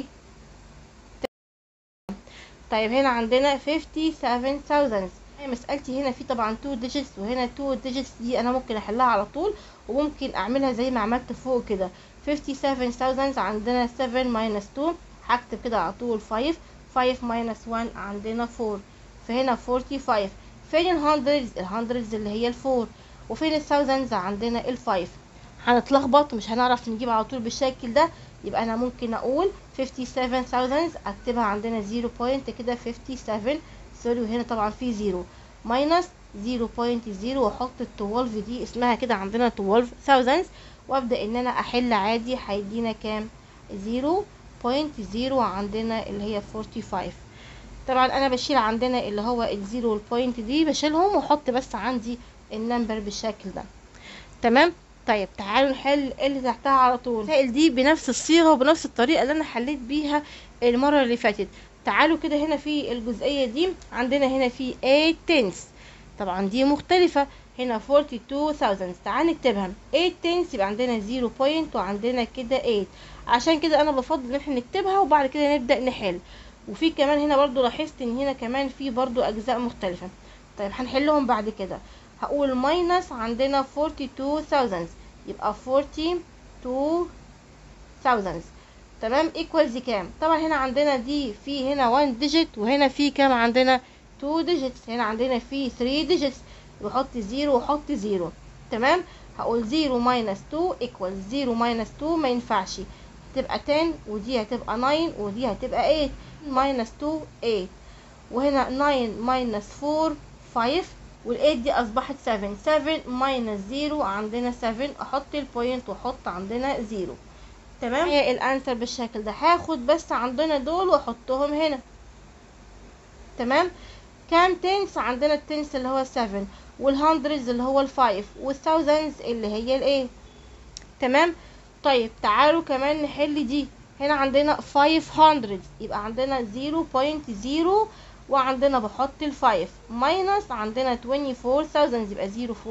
Speaker 1: طيب هنا عندنا 57000 مسألتي هنا في طبعا 2 digits وهنا 2 digits دي انا ممكن احلها على طول وممكن اعملها زي ما عملت فوق كده 57000 عندنا 7 minus 2 هكتب كده على طول 5 5 minus 1 عندنا 4 فهنا 45 فين الهندردز الهندردز اللي هي الفور وفين الثاوزندز عندنا الفايف هنتلخبط ومش هنعرف نجيب على طول بالشكل ده يبقى انا ممكن اقول 57000 اكتبها عندنا 0 بوينت كده 57 سوري وهنا طبعا في 0 ماينس 0.0 واحط ال 12 دي اسمها كده عندنا 12000 وابدا ان انا احل عادي هيدينا كام 0.0 عندنا اللي هي 45 طبعا انا بشيل عندنا اللي هو الزيرو والبوينت دي بشيلهم واحط بس عندي النمبر بالشكل ده تمام طيب تعالوا نحل اللي تحتها على طول المسائل دي بنفس الصيغه وبنفس الطريقه اللي انا حليت بيها المره اللي فاتت تعالوا كده هنا في الجزئيه دي عندنا هنا في 8 تنس طبعا دي مختلفه هنا 42000 تعال نكتبها 8 تنس يبقى عندنا 0 بوينت وعندنا كده 8 عشان كده انا بفضل ان احنا نكتبها وبعد كده نبدا نحل وفي كمان هنا برضو لاحظت ان هنا كمان في برضو اجزاء مختلفة طيب هنحلهم بعد كده هقول ماينس عندنا 42000 يبقى 42000 تمام ايكوالز كام طبعا هنا عندنا دي في هنا 1 ديجيت وهنا في كام عندنا 2 ديجيتس هنا عندنا في 3 ديجيتس بحط 0 واحط 0 تمام هقول 0 ماينس 2 ايكوال 0 ماينس 2 ما ينفعش هتبقى 10 ودي هتبقى 9 ودي هتبقى 8 minus 2 8 وهنا 9 minus 4 5 وال8 دي اصبحت 7 7 minus 0 عندنا 7 احط البوينت واحط عندنا 0 تمام هي الانسر بالشكل ده هاخد بس عندنا دول واحطهم هنا تمام كام تنس عندنا التنس اللي هو 7 والهندرز اللي هو الفايف والثاوزندز اللي هي الايه تمام طيب تعالوا كمان نحل دي هنا عندنا 500 يبقى عندنا 0.0 وعندنا بحط الفايف ماينس عندنا 24000 يبقى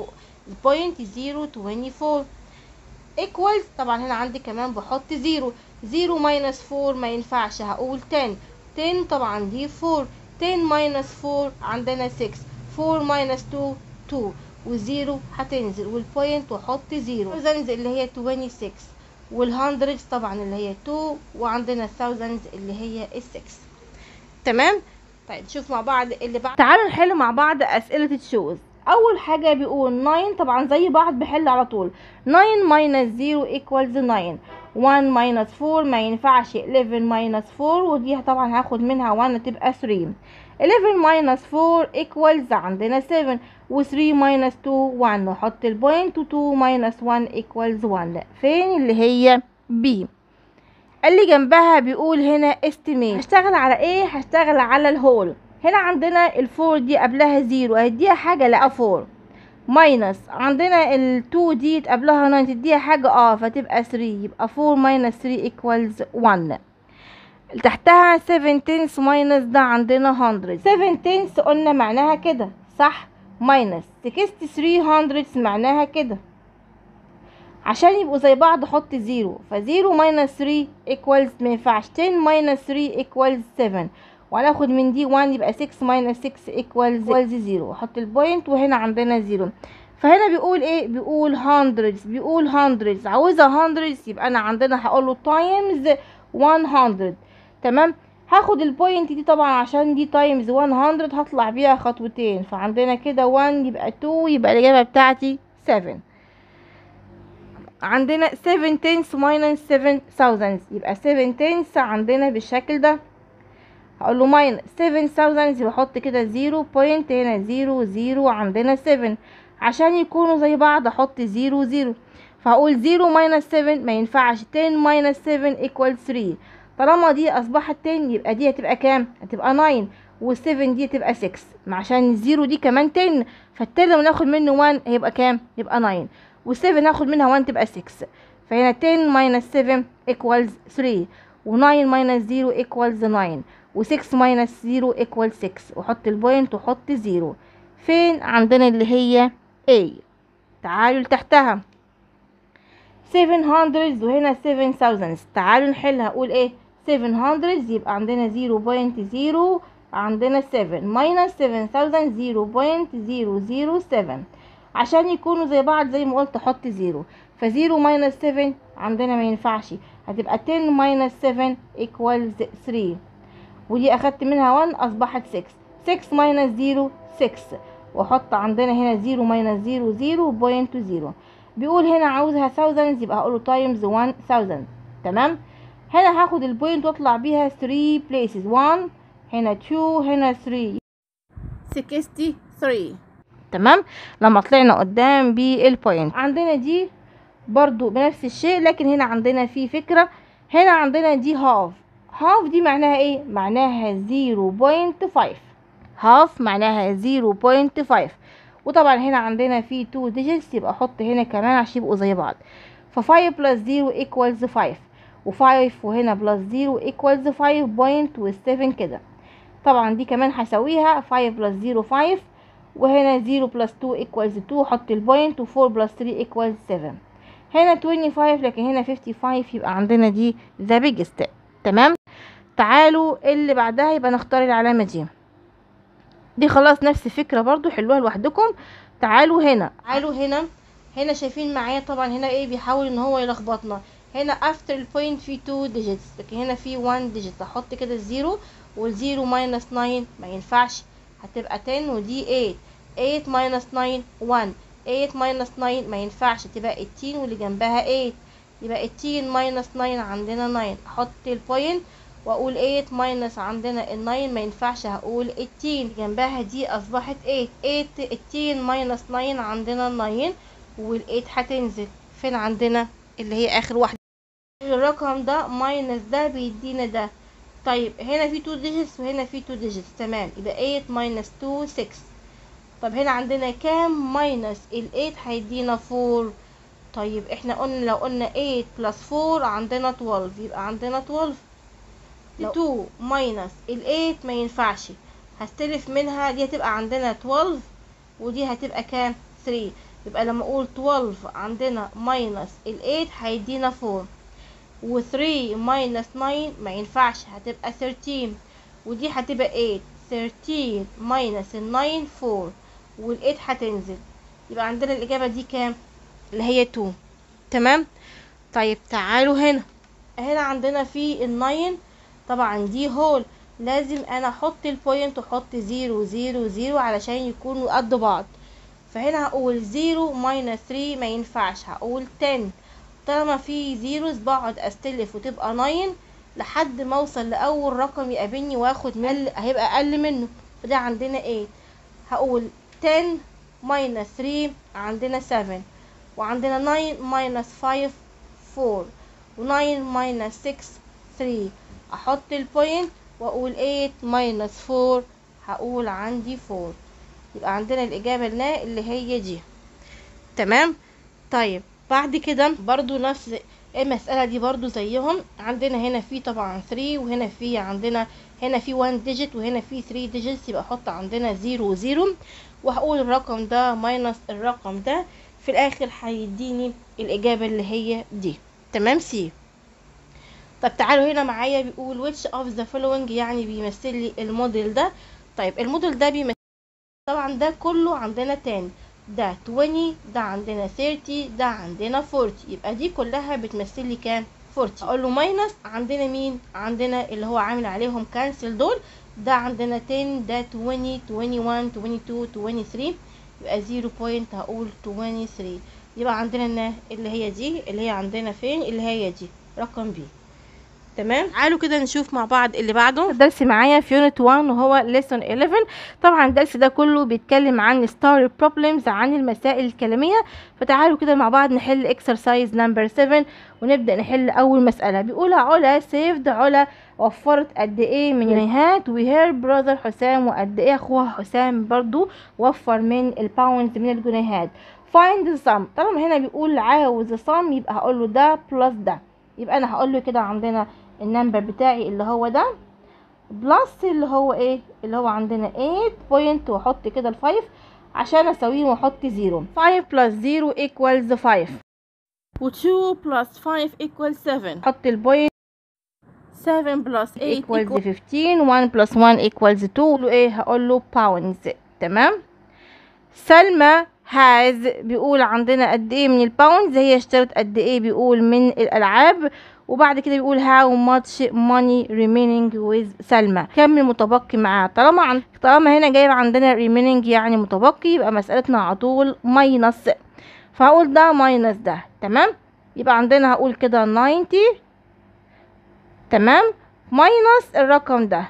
Speaker 1: 0.024 equals طبعا هنا عندي كمان بحط 0 0 minus 4 ما ينفعش هقول 10 10 طبعا دي 4 10 minus 4 عندنا 6 4 minus 2 2 وزيرو هتنزل والبوينت واحط زيرو thousands اللي هي 26 والهندردز طبعا اللي هي 2 وعندنا الثاوزندز اللي هي ال 6 تمام طيب نشوف مع بعض اللي بعد تعالوا نحل مع بعض اسئله تشوز اول حاجه بيقول 9 طبعا زي بعض بحل على طول 9 minus 0 equals 9 1 minus 4 ما ينفعش 11 minus 4 ودي طبعا هاخد منها 1 تبقى 3 11 minus 4 equals عندنا 7 و 3 minus 2 1 نحط البوينت و 2 minus 1 equals 1 فين اللي هي B اللي جنبها بيقول هنا estimate هشتغل على ايه هشتغل على الهول هنا عندنا الفور دي قبلها زيرو هيديها حاجة لا فور ماينس عندنا التو دي قبلها ناين تديها حاجة اه فتبقى ثري يبقى فور ماينس ثري ايكوالز ون تحتها سفن تنس ماينس ده عندنا هندرد سفن تنس قلنا معناها كده صح ماينس سكستي ثري هندردز معناها كده عشان يبقوا زي بعض حط زيرو فزيرو ماينس ثري ايكوالز مينفعش تن ماينس ثري ايكوالز سفن وهناخد من دي 1 يبقى 6 minus 6 equals 0 احط البوينت وهنا عندنا 0 فهنا بيقول ايه بيقول hundreds بيقول hundreds عاوزة hundreds يبقى انا عندنا هقول له times 100 تمام هاخد البوينت دي طبعا عشان دي تايمز 100 هطلع بيها خطوتين فعندنا كده 1 يبقى 2 يبقى الاجابه بتاعتي 7 عندنا 7 تنس minus 7000 يبقى 7 تنس عندنا بالشكل ده هقول له ماينس 7000 بحط كده زيرو بوينت هنا زيرو زيرو عندنا 7 عشان يكونوا زي بعض احط زيرو زيرو فهقول زيرو ماينس 7 ما ينفعش 10 ماينس 7 ايكوال 3 طالما دي اصبحت 10 يبقى دي هتبقى كام هتبقى 9 وال7 دي تبقى 6 عشان الزيرو دي كمان 10 فالتاني لما ناخد منه 1 هيبقى كام يبقى 9 وال7 ناخد منها 1 تبقى 6 فهنا 10 ماينس 7 equals 3 و9 ماينس 0 equals 9 و6 ماينس 0 equals 6 وحط البوينت وحط 0 فين عندنا اللي هي A تعالوا لتحتها 700 وهنا 7000 تعالوا نحلها اقول ايه 700 يبقى عندنا 0.0 عندنا 7 minus 7000 0.007 عشان يكونوا زي بعض زي ما قلت احط 0 ف 0 minus 7 عندنا ما ينفعش هتبقى 10 minus 7 equals 3 ودي اخدت منها 1 اصبحت 6 6 minus 0 6 واحط عندنا هنا 0 minus 0 0 بوينت 0 بيقول هنا عاوزها thousands يبقى هقوله times 1000 تمام هنا هاخد البوينت واطلع بيها 3 places 1 هنا 2 هنا 3 63 تمام لما طلعنا قدام بالبوينت عندنا دي برضو بنفس الشيء لكن هنا عندنا في فكرة هنا عندنا دي هاف هاف دي معناها ايه معناها 0.5 هاف معناها 0.5 وطبعا هنا عندنا في 2 digits يبقى احط هنا كمان عشان يبقوا زي بعض ف 5 plus 0 equals 5 و5 وهنا plus 0 equals 5 point و7 كده طبعا دي كمان هسويها 5 plus 0 5 وهنا 0 plus 2 equals 2 احط البوينت و4 plus 3 equals 7 هنا 25 لكن هنا 55 يبقى عندنا دي the biggest تمام تعالوا اللي بعدها يبقى نختار العلامة دي دي خلاص نفس الفكرة برضو حلوها لوحدكم تعالوا هنا تعالوا هنا هنا شايفين معايا طبعا هنا ايه بيحاول ان هو يلخبطنا هنا after البوينت في 2 digits لكن هنا في 1 digit احط كده الزيرو والزيرو ماينس 9 ما ينفعش هتبقى 10 ودي 8 8 ماينس 9 1 8 ماينس 9 ما ينفعش تبقى 18 واللي جنبها 8 يبقى 18 ماينس 9 عندنا 9 احط البوينت واقول 8 ماينس عندنا ال 9 ما ينفعش هقول 18 جنبها دي اصبحت 8 8 18 ماينس 9 عندنا 9 وال8 هتنزل فين عندنا اللي هي اخر واحده الرقم ده ماينس ده بيدينا ده طيب هنا في 2 digits وهنا في 2 digits تمام يبقى 8 ماينس 2 6 طب هنا عندنا كام ماينس ال 8 هيدينا 4 طيب احنا قلنا لو قلنا 8 بلس 4 عندنا 12 يبقى عندنا 12 2 ماينس ال 8 ما ينفعش هستلف منها دي هتبقى عندنا 12 ودي هتبقى كام 3 يبقى لما اقول 12 عندنا ماينس ال 8 هيدينا 4 و 3 ماينس 9 ما ينفعش هتبقى 13 ودي هتبقى 8 13 ماينس ال 9 4 وال 8 هتنزل يبقى عندنا الإجابة دي كام اللي هي 2 تمام طيب تعالوا هنا هنا عندنا في ال 9 طبعا دي هول لازم انا احط البوينت واحط زيرو زيرو زيرو علشان يكونوا قد بعض فهنا هقول زيرو ماينس 3 ما ينفعش هقول 10 طالما في زيروز بقعد استلف وتبقى 9 لحد ما اوصل لاول رقم يقابلني واخد من هيبقى اقل منه فده عندنا 8 هقول 10 ماينس 3 عندنا 7 وعندنا 9 ماينس 5 4 و9 ماينس 6 3 احط البوينت واقول 8 ماينس 4 هقول عندي 4 يبقى عندنا الاجابه لنا اللي هي دي تمام طيب بعد كده برضو نفس المسألة دي برضو زيهم عندنا هنا في طبعا 3 وهنا في عندنا هنا في 1 ديجيت وهنا في 3 ديجيتس يبقى احط عندنا 0 0 وهقول الرقم ده ماينس الرقم ده في الاخر هيديني الاجابة اللي هي دي تمام سي طب تعالوا هنا معايا بيقول which of the following يعني بيمثل لي الموديل ده طيب الموديل ده بيمثل طبعا ده كله عندنا 10 ده 20 ده عندنا 30 ده عندنا 40 يبقى دي كلها بتمثل لي كام 40 اقول له ماينس عندنا مين عندنا اللي هو عامل عليهم كانسل دول ده عندنا 10 ده 20 21 22 23 يبقى 0 بوينت هقول 23 يبقى عندنا اللي هي دي اللي هي عندنا فين اللي هي دي رقم بي تمام تعالوا كده نشوف مع بعض اللي بعده درس معايا في يونت 1 وهو ليسون 11 طبعا الدرس ده كله بيتكلم عن ستاري بروبلمز عن المسائل الكلاميه فتعالوا كده مع بعض نحل اكسرسايز نمبر 7 ونبدا نحل اول مساله بيقول علا سيفد علا وفرت قد ايه من جنيهات وهير براذر حسام وقد ايه اخوها حسام برضو وفر من الباوندز من الجنيهات find the sum طالما هنا بيقول عاوز sum يبقى هقول له ده بلس ده يبقى انا هقول له كده عندنا النمبر بتاعي اللي هو ده بلس اللي هو ايه اللي هو عندنا 8 بوينت واحط كده الفايف عشان اساويه واحط زيرو 5 بلس 0 equals 5 و 2 بلس 5 equals 7 حط البوينت 7 بلس 8 equals 15 1 بلس 1 equals 2 له ايه هقول له pounds تمام سلمى هاز بيقول عندنا قد ايه من الباوندز هي اشترت قد ايه بيقول من الالعاب وبعد كده بيقول how much money remaining with سلمى كم المتبقي معاه طالما عن... طالما هنا جايب عندنا remaining يعني متبقي يبقى مسألتنا على طول ماينس فهقول ده ماينس ده تمام يبقى عندنا هقول كده 90 تمام ماينس الرقم ده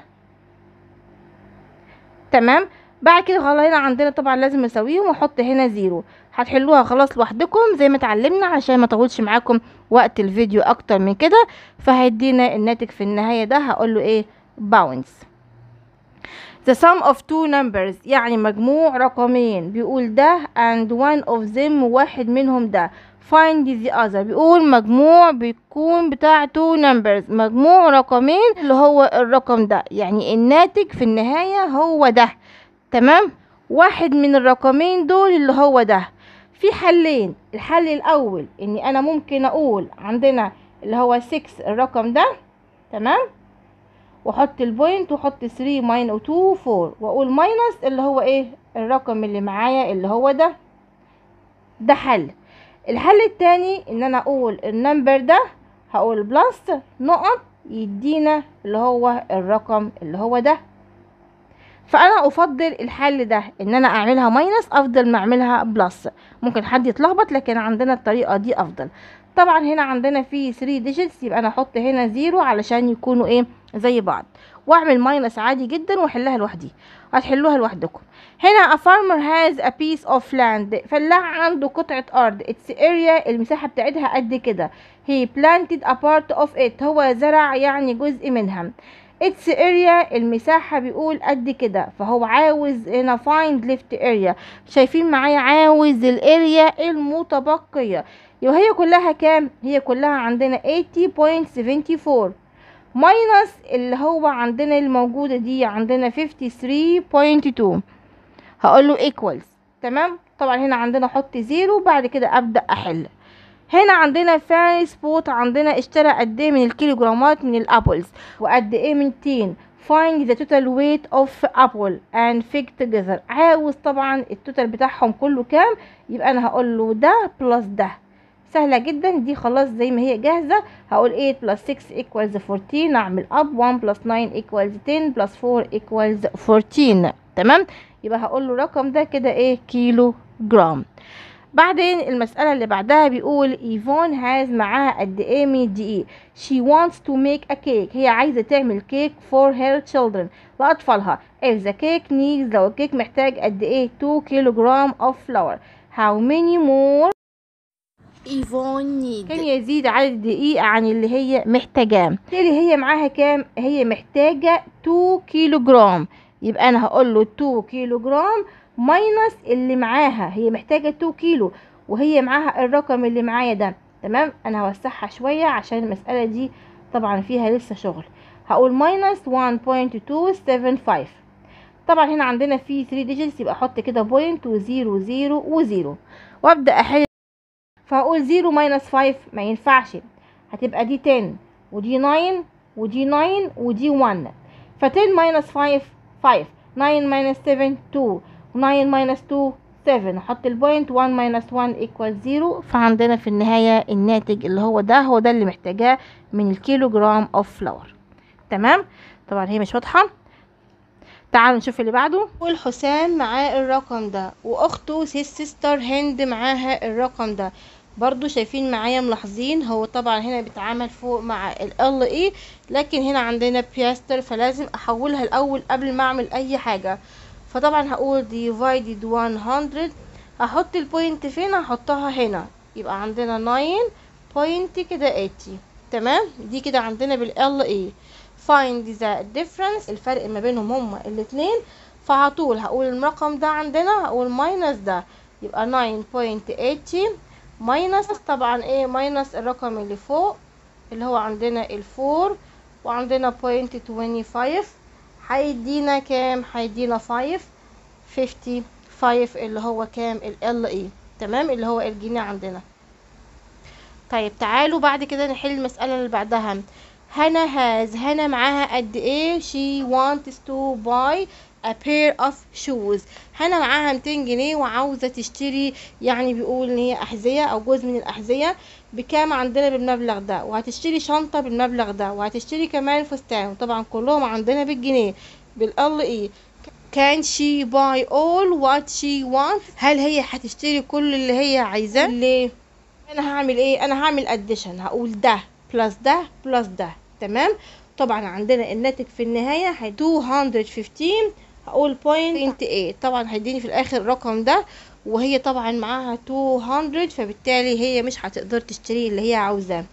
Speaker 1: تمام بعد كده خلاص هنا عندنا طبعا لازم اسويهم واحط هنا زيرو هتحلوها خلاص لوحدكم زي ما اتعلمنا عشان ما اطولش معاكم وقت الفيديو اكتر من كده فهيدينا الناتج في النهايه ده هقول له ايه باونس The sum of two numbers يعني مجموع رقمين بيقول ده and one of them واحد منهم ده find the other بيقول مجموع بيكون بتاع two numbers مجموع رقمين اللي هو الرقم ده يعني الناتج في النهاية هو ده تمام واحد من الرقمين دول اللي هو ده في حلين الحل الاول اني انا ممكن اقول عندنا اللي هو 6 الرقم ده تمام واحط البوينت واحط 3 ماين 2 4 واقول ماينس اللي هو ايه الرقم اللي معايا اللي هو ده ده حل الحل التاني ان انا اقول النمبر ده هقول بلس نقط يدينا اللي هو الرقم اللي هو ده فانا افضل الحل ده ان انا اعملها ماينس افضل ما اعملها بلس ممكن حد يتلخبط لكن عندنا الطريقه دي افضل طبعا هنا عندنا في 3 ديجيتس يبقى انا احط هنا زيرو علشان يكونوا ايه زي بعض واعمل ماينس عادي جدا واحلها لوحدي هتحلوها لوحدكم هنا a farmer has a piece of land فلاح عنده قطعة أرض its area المساحة بتاعتها قد كده he planted a part of it هو زرع يعني جزء منها its area المساحة بيقول قد كده فهو عاوز هنا find left area شايفين معايا عاوز الاريا المتبقية يبقى هي كلها كام هي كلها عندنا 80.74 ماينس اللي هو عندنا الموجودة دي عندنا 53.2 هقول له equals تمام طبعا هنا عندنا احط زيرو بعد كده ابدا احل هنا عندنا فاري سبوت عندنا اشترى قد ايه من الكيلوغرامات من الابلز وقد ايه من التين find the total weight of apple and fig together عاوز طبعا التوتال بتاعهم كله كام يبقى انا هقول له ده بلس ده سهلة جدا دي خلاص زي ما هي جاهزة هقول 8 plus 6 equals 14 اعمل up 1 plus 9 equals 10 plus 4 equals 14 تمام يبقى هقول له الرقم ده كده ايه كيلو جرام بعدين المسألة اللي بعدها بيقول ايفون هاز معاها قد ايه من الدقيق she wants to make a cake هي عايزة تعمل كيك for her children لأطفالها if the cake needs لو الكيك محتاج قد ايه 2 كيلوغرام of flour how many more
Speaker 2: ايفون نيد
Speaker 1: كان يزيد عدد الدقيق عن اللي هي محتاجاه اللي هي معاها كام هي محتاجة 2 كيلو جرام يبقى انا هقول له 2 كيلو جرام ماينس اللي معاها هي محتاجة 2 كيلو وهي معاها الرقم اللي معايا ده تمام انا هوسعها شوية عشان المسألة دي طبعا فيها لسه شغل هقول ماينس 1.275 طبعا هنا عندنا في 3 ديجيتس يبقى احط كده بوينت وزيرو زيرو وزيرو وابدا احل فهقول 0 ماينس 5 ما ينفعش هتبقى دي 10 ودي 9 ودي 9 ودي 1 ف 10 ماينس 5 5 9 ماينس 7 2 9 ماينس 2 7 احط البوينت 1 ماينس 1 ايكوال 0 فعندنا في النهاية الناتج اللي هو ده هو ده اللي محتاجاه من الكيلو جرام اوف فلاور تمام طبعا هي مش واضحة تعالوا نشوف اللي بعده والحسام معاه الرقم ده واخته سيستر هند معاها الرقم ده برضو شايفين معايا ملاحظين هو طبعا هنا بيتعامل فوق مع ال اي لكن هنا عندنا بياستر فلازم احولها الاول قبل ما اعمل اي حاجة فطبعا هقول divided 100 هحط البوينت فين هحطها هنا يبقى عندنا 9 بوينت كده 80 تمام دي كده عندنا بال اي find the difference الفرق ما بينهم هما الاتنين فعطول هقول الرقم ده عندنا هقول ماينس ده يبقى 9.80 ماينس طبعا ايه ماينس الرقم اللي فوق اللي هو عندنا الفور وعندنا بوينت 25 هيدينا كام هيدينا 5 55 اللي هو كام ال اي تمام اللي هو الجنيه عندنا طيب تعالوا بعد كده نحل المسألة اللي بعدها هنا هاز هنا معاها قد ايه she wants to buy a pair of shoes هنا معاها 200 جنيه وعاوزة تشتري يعني بيقول ان هي احذية او جزء من الاحذية بكام عندنا بالمبلغ ده وهتشتري شنطة بالمبلغ ده وهتشتري كمان فستان وطبعا كلهم عندنا بالجنيه بالال اي can she buy all what she wants هل هي هتشتري كل اللي هي عايزاه ليه انا هعمل ايه انا هعمل addition هقول ده بلس ده بلس ده تمام طبعا عندنا الناتج في النهاية هي 215 هقول بوينت 8 طبعا هيديني في الاخر الرقم ده وهي طبعا معاها 200 فبالتالي هي مش هتقدر تشتري اللي هي عاوزاه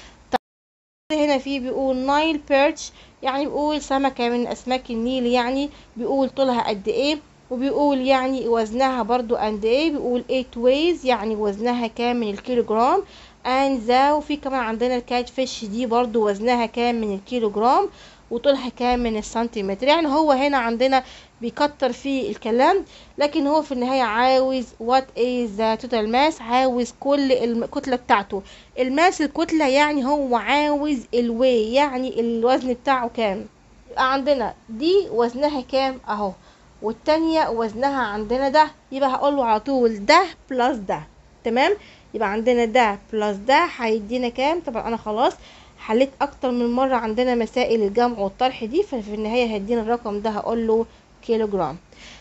Speaker 1: هنا في بيقول نايل بيرتش يعني بيقول سمكة من أسماك النيل يعني بيقول طولها قد إيه وبيقول يعني وزنها برضو قد إيه بيقول 8 ويز يعني وزنها كام من الكيلو جرام and ذا وفي كمان عندنا الكات فيش دي برضو وزنها كام من الكيلو جرام وطولها كام من السنتيمتر يعني هو هنا عندنا بيكتر في الكلام لكن هو في النهاية عاوز what is the total mass عاوز كل الكتلة بتاعته الماس الكتلة يعني هو عاوز الوي يعني الوزن بتاعه كام يبقى عندنا دي وزنها كام اهو والتانية وزنها عندنا ده يبقى هقوله على طول ده بلس ده تمام يبقى عندنا ده بلس ده هيدينا كام طبعا انا خلاص حليت اكتر من مرة عندنا مسائل الجمع والطرح دي ففي النهاية هيدينا الرقم ده هقول له كيلو جرام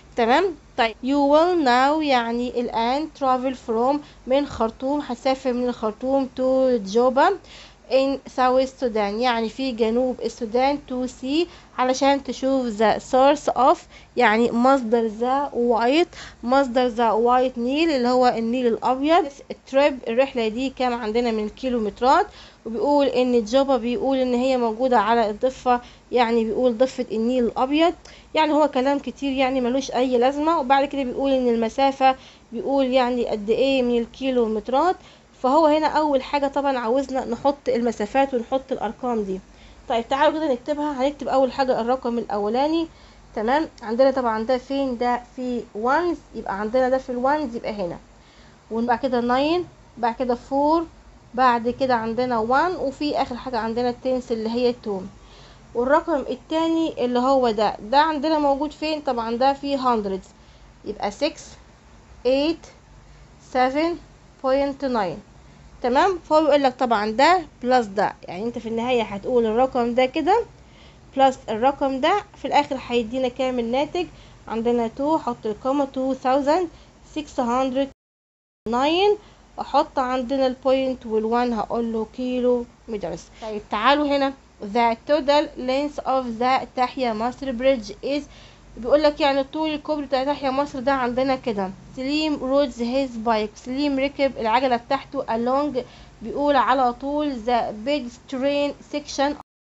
Speaker 1: تمام طيب you will now يعني الآن travel from من خرطوم هتسافر من الخرطوم to جوبا in South Sudan يعني في جنوب السودان to see علشان تشوف the source of يعني مصدر ذا white مصدر ذا white نيل اللي هو النيل الأبيض التريب الرحلة دي كام عندنا من الكيلومترات وبيقول ان جوبا بيقول ان هي موجودة على الضفة يعني بيقول ضفة النيل الأبيض يعني هو كلام كتير يعني ملوش أي لازمة وبعد كده بيقول ان المسافة بيقول يعني قد ايه من الكيلومترات فهو هنا اول حاجه طبعا عاوزنا نحط المسافات ونحط الارقام دي طيب تعالوا كده نكتبها هنكتب اول حاجه الرقم الاولاني تمام عندنا طبعا ده فين ده في وانز يبقى عندنا ده في الوانز يبقى هنا وبعد كده 9 بعد كده 4 بعد كده عندنا 1 وفي اخر حاجه عندنا التنس اللي هي التوم والرقم التاني اللي هو ده ده عندنا موجود فين طبعا ده في hundreds يبقى 6 8 7 بوينت 9 تمام فهو بيقول لك طبعا ده بلس ده يعني انت في النهايه هتقول الرقم ده كده بلس الرقم ده في الاخر هيدينا كام الناتج عندنا 2 احط الكوما 2609 احط عندنا البوينت والوان هقول له كيلو مترز طيب تعالوا هنا the total length of the تحيا مصر bridge is بيقول لك يعني طول الكوبري بتاع تحيا مصر ده عندنا كده سليم رودز هيز بايك سليم ركب العجلة بتاعته along بيقول على طول the pedestrian section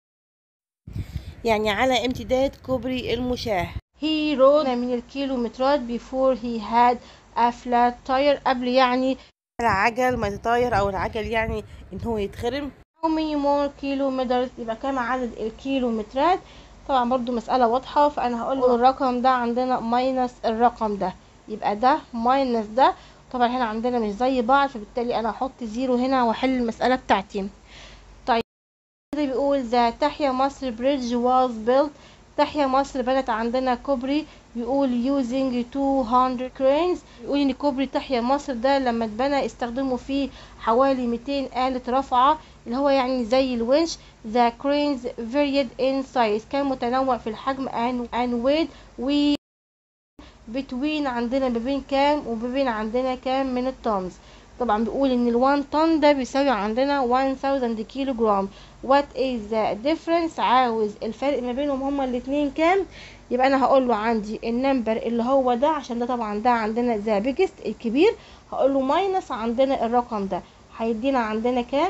Speaker 1: يعني على امتداد كوبري المشاة he rode من الكيلومترات before he had a flat tire قبل يعني العجل ما يتطاير او العجل يعني ان هو يتخرم how many more kilometers يبقى كام عدد الكيلومترات طبعا برضو مسألة واضحة فأنا هقول له الرقم ده عندنا ماينس الرقم ده يبقى ده ماينس ده طبعا هنا عندنا مش زي بعض فبالتالي أنا هحط زيرو هنا وأحل المسألة بتاعتي طيب كده بيقول ذا تحيا مصر بريدج واز بيلت تحيا مصر بنت عندنا كوبري بيقول using 200 cranes بيقول ان كوبري تحيا مصر ده لما اتبنى استخدموا فيه حوالي 200 آلة رفعة اللي هو يعني زي الونش the cranes varied in size كان متنوع في الحجم and, and weight و between عندنا ما بين كام وما بين عندنا كام من التونز طبعا بيقول ان الوان طن ده بيساوي عندنا 1000 كيلو جرام what is the difference عاوز الفرق ما بينهم هما الاتنين كام يبقى انا هقول له عندي النمبر اللي هو ده عشان ده طبعا ده عندنا ذا بيجست الكبير هقول له ماينس عندنا الرقم ده هيدينا عندنا كام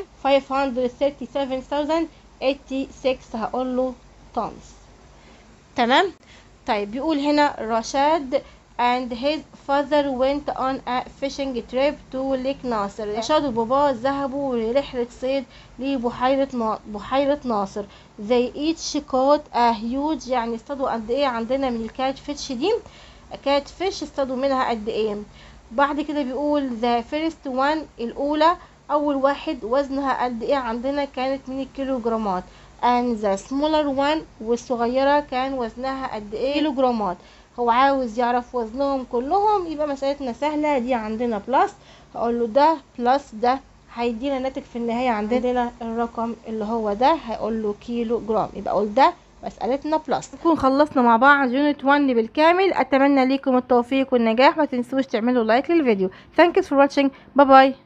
Speaker 1: 537086 هقول له tons تمام طيب بيقول هنا رشاد and his father went on a fishing trip to Lake ناصر رشاد وباباه ذهبوا لرحلة صيد لبحيرة نا... بحيرة ناصر they each caught a huge يعني اصطادوا قد ايه عندنا من الكات فيش دي كات فيش اصطادوا منها قد ايه بعد كده بيقول the first one الأولى أول واحد وزنها قد ايه عندنا كانت من الكيلوغرامات and the smaller one والصغيرة كان وزنها قد ايه كيلوغرامات هو عاوز يعرف وزنهم كلهم يبقى مسألتنا سهلة دي عندنا بلس هقول له ده بلس ده هيدينا ناتج في النهاية عندنا الرقم اللي هو ده هقول له كيلو جرام يبقى اقول ده مسألتنا بلس نكون خلصنا مع بعض يونت 1 بالكامل اتمنى ليكم التوفيق والنجاح ما تنسوش تعملوا لايك للفيديو thanks for watching باي باي